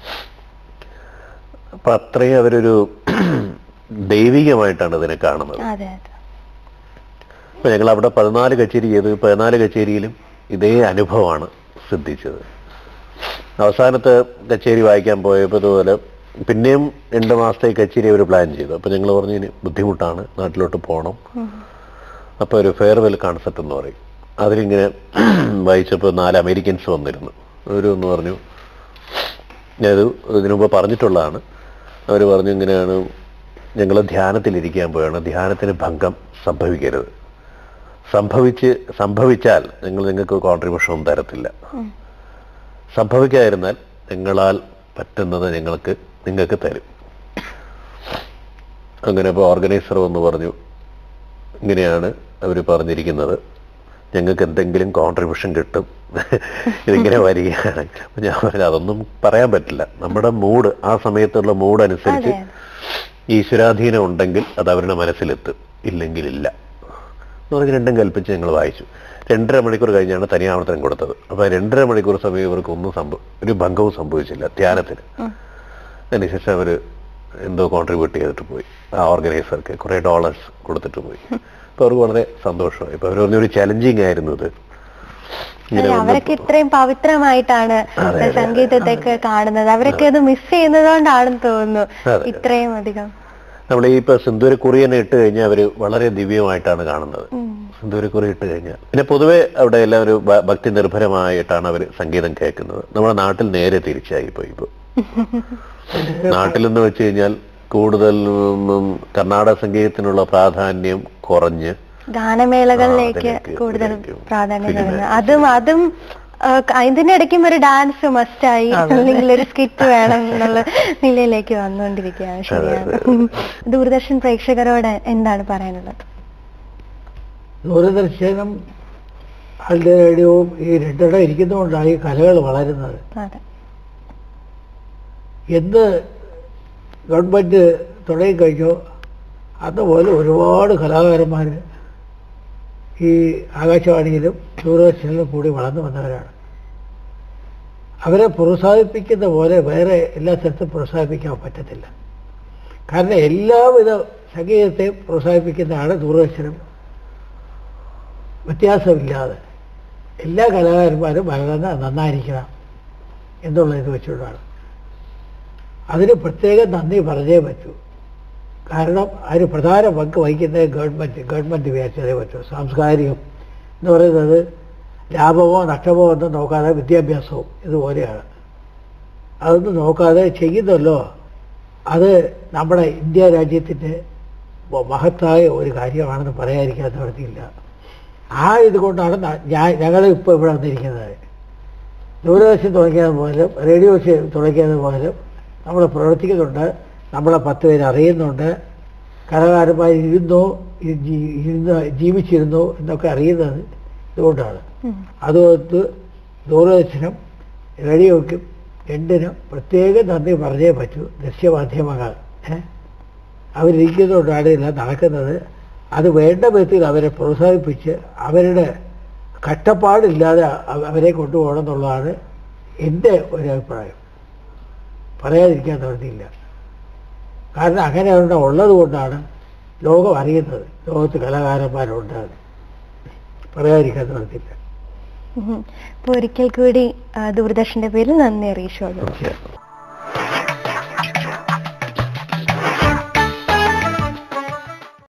അപ്പൊ അത്രയും അവരൊരു ദൈവികമായിട്ടാണ് ഇതിനെ കാണുന്നത് അതെ അതെ അപ്പൊ ഞങ്ങൾ അവിടെ പതിനാല് കച്ചേരി ചെയ്തു പതിനാല് കച്ചേരിയിലും ഇതേ അനുഭവമാണ് സിദ്ധിച്ചത് അവസാനത്തെ കച്ചേരി വായിക്കാൻ പോയപ്പോൾ ഇതുപോലെ പിന്നെയും രണ്ട് മാസത്തെ കച്ചേരി അവർ പ്ലാൻ ചെയ്തു അപ്പൊ ഞങ്ങൾ പറഞ്ഞു ഇനി ബുദ്ധിമുട്ടാണ് നാട്ടിലോട്ട് പോകണം അപ്പൊ ഒരു ഫെയർവെൽ കോൺസെപ്റ്റ് എന്ന് പറയും അതിലിങ്ങനെ വായിച്ചപ്പോൾ നാല് അമേരിക്കൻസ് വന്നിരുന്നു ഒരു എന്ന് പറഞ്ഞു ഞാനത് ഇതിനു മുമ്പ് പറഞ്ഞിട്ടുള്ളതാണ് അവർ പറഞ്ഞു ഇങ്ങനെയാണ് ഞങ്ങൾ ധ്യാനത്തിലിരിക്കാൻ പോയാണ് ധ്യാനത്തിന് ഭംഗം സംഭവിക്കരുത് സംഭവിച്ച് സംഭവിച്ചാൽ നിങ്ങൾ നിങ്ങൾക്ക് കോൺട്രിബ്യൂഷൻ ഒന്നും തരത്തില്ല സംഭവിക്കാതിരുന്നാൽ നിങ്ങളാൽ പറ്റുന്നത് ഞങ്ങൾക്ക് നിങ്ങൾക്ക് തരും അങ്ങനെ ഇപ്പോൾ ഓർഗനൈസർ വന്ന് പറഞ്ഞു ഇങ്ങനെയാണ് അവർ പറഞ്ഞിരിക്കുന്നത് ഞങ്ങൾക്ക് എന്തെങ്കിലും കോൺട്രിബ്യൂഷൻ കിട്ടും ഇതിങ്ങനെ വരികയാണ് അപ്പൊ ഞാൻ പറഞ്ഞു അതൊന്നും പറയാൻ പറ്റില്ല നമ്മുടെ മൂഡ് ആ സമയത്തുള്ള മൂഡ് അനുസരിച്ച് അതെ. ഈശ്വരാധീനം ഉണ്ടെങ്കിൽ അത് അവരുടെ മനസ്സിലെത്തും ഇല്ലെങ്കിൽ ഇല്ല എന്ന് പറഞ്ഞ് രണ്ടും കൽപ്പിച്ച് ഞങ്ങൾ വായിച്ചു രണ്ടര മണിക്കൂർ കഴിഞ്ഞാണ് തനിയാവർത്തനം കൊടുത്തത് അപ്പൊ രണ്ടര മണിക്കൂർ സമയം ഇവർക്ക് ഒന്നും സംഭവം ഒരു ഭംഗവും സംഭവിച്ചില്ല ധ്യാനത്തിന് അതിനുശേഷം അവർ എന്തോ കോൺട്രിബ്യൂട്ട് ചെയ്തിട്ട് പോയി ആ ഓർഗനൈസർക്ക് കുറെ ഡോളേഴ്സ് കൊടുത്തിട്ട് പോയി അപ്പൊ അവർക്ക് വളരെ സന്തോഷമായി ഇപ്പൊ അവർ പറഞ്ഞൊരു ചലഞ്ചിങ് ആയിരുന്നു ഇത് ഇങ്ങനെ അതെ, ഒന്ന് അവരൊക്കെ ഇത്രയും പവിത്രമായിട്ടാണ് അതെ, അതെ. സംഗീതത്തെയൊക്കെ കാണുന്നത് അവരൊക്കെ അത് മിസ് ചെയ്യുന്നതുകൊണ്ടാണെന്ന് തോന്നുന്നു അതെ. ഇത്രയും അധികം നമ്മൾ ഈ ഇപ്പൊ സിന്ദൂര കുറിയനെ ഇട്ട് കഴിഞ്ഞാൽ അവര് വളരെ ദിവ്യമായിട്ടാണ് കാണുന്നത് സിന്ദൂര കുറി ഇട്ട് കഴിഞ്ഞാൽ പിന്നെ പൊതുവെ അവിടെ എല്ലാം ഒരു ഭ- ഭക്തി നിർഭരമായിട്ടാണ് അവർ സംഗീതം കേൾക്കുന്നത് നമ്മുടെ നാട്ടിൽ നേരെ തിരിച്ചായി പോയി ഇപ്പൊ നാട്ടിലെന്ന് വെച്ച് കഴിഞ്ഞാൽ കൂടുതൽ ഉം, കർണാടക സംഗീതത്തിനുള്ള പ്രാധാന്യം കുറഞ്ഞ് ഗാനമേളകളിലേക്ക് ആ, അതിലേക്ക് കൂടുതൽ ഇതിലേക്ക് പ്രാധാന്യം സിനിമ. നൽകുന്നത് അതും അതും ആ, ഇതിന്റെ ഇടയ്ക്കും ഒരു ഡാൻസ് മസ്റ്റായി അല്ലെങ്കിൽ ഒരു സ്കിറ്റ് വേണം എന്നുള്ള നിലയിലേക്ക് വന്നുകൊണ്ടിരിക്കുകയാണ് ശരിയാണ് ദൂരദർശൻ പ്രേക്ഷകരോട് എന്താണ് പറയാനുള്ളത് ദൂരദർശനം ആളുടെ റേഡിയോവും ഈ രണ്ടിടം ഇരിക്കുന്നതുകൊണ്ടാണ് ഈ കലകൾ വളരുന്നത് അതെ എന്ന് ഗവൺമെൻറ് തുടങ്ങിക്കഴിഞ്ഞോ അന്ന് പോലെ ഒരുപാട് കലാകാരന്മാർ ഈ ആകാശവാണിയിലും ദൂരദർശനിലും കൂടി വളർന്നു വന്നവരാണ് അവരെ പ്രോത്സാഹിപ്പിക്കുന്ന പോലെ വേറെ എല്ലാ സ്ഥലത്തും പ്രോത്സാഹിപ്പിക്കാൻ പറ്റത്തില്ല കാരണം എല്ലാവിധ സംഗീതത്തെയും പ്രോത്സാഹിപ്പിക്കുന്നതാണ് ദൂരദർശനം വ്യത്യാസമില്ലാതെ എല്ലാ കലാകാരന്മാരും വളരെ നന്നായിരിക്കണം എന്നുള്ള ഇത് വെച്ചുകൊണ്ടാണ് അതിന് പ്രത്യേകം നന്ദി പറഞ്ഞേ പറ്റൂ കാരണം അതിന് പ്രധാന പങ്ക് വഹിക്കുന്നത് ഗവൺമെൻറ് ഗവൺമെൻറ് വിചാരിച്ചതേ പറ്റൂ സാംസ്കാരികം എന്ന് പറയുന്നത് ലാഭമോ നഷ്ടമോ ഒന്നും നോക്കാതെ വിദ്യാഭ്യാസവും ഇതുപോലെയാണ് അതൊന്നും നോക്കാതെ ചെയ്യുന്നല്ലോ അത് നമ്മുടെ ഇന്ത്യ രാജ്യത്തിൻ്റെ മഹത്തായ ഒരു കാര്യമാണെന്ന് പറയാതിരിക്കാൻ നിവൃത്തിയില്ല ആ ഇതുകൊണ്ടാണ് ന- ഞാൻ ഞങ്ങൾ ഇപ്പോൾ ഇവിടെ വന്നിരിക്കുന്നത് ദൂരദർശൻ തുടങ്ങിയത് പോലും റേഡിയോ സ്റ്റേ- തുടങ്ങിയത് പോലും നമ്മൾ പ്രവർത്തിക്കുന്നുണ്ട് നമ്മളെ പത്ത് പേര് അറിയുന്നുണ്ട് കലാകാരന്മാർ ഇരുന്നോ ഇ- ജീ- ഇരുന്ന് ജീവിച്ചിരുന്നോ എന്നൊക്കെ അറിയുന്നത് ഇതുകൊണ്ടാണ് അതുകൊണ്ട് ദൂരദർശനം റേഡിയോയ്ക്കും രണ്ടിനും പ്രത്യേകം നന്ദി പറഞ്ഞേ പറ്റൂ ദൃശ്യമാധ്യമങ്ങൾ ഏഹ് അവരിരിക്കുന്നതുകൊണ്ടാണ് ഇതെല്ലാം നടക്കുന്നത് അത് വേണ്ട വിധത്തിൽ അവരെ പ്രോത്സാഹിപ്പിച്ച് അവരുടെ കഷ്ടപ്പാടില്ലാതെ അവ- അവരെ കൊണ്ടുപോകണം എന്നുള്ളതാണ് എൻ്റെ ഒരു അഭിപ്രായം പറയാതിരിക്കാൻ നിവൃത്തിയില്ല കാരണം അങ്ങനെ ഒരെണ്ണം ഉള്ളത് കൊണ്ടാണ് ലോകം അറിയുന്നത് ലോകത്ത് കലാകാരന്മാരുണ്ട് പറയാതിരിക്കാൻ നിവൃത്തിയില്ല ഉം. അപ്പൊ ഒരിക്കൽ കൂടി ആ, ദൂരദർശന്റെ പേരിൽ നന്ദി അറിയിച്ചോളൂ തീർച്ചയായും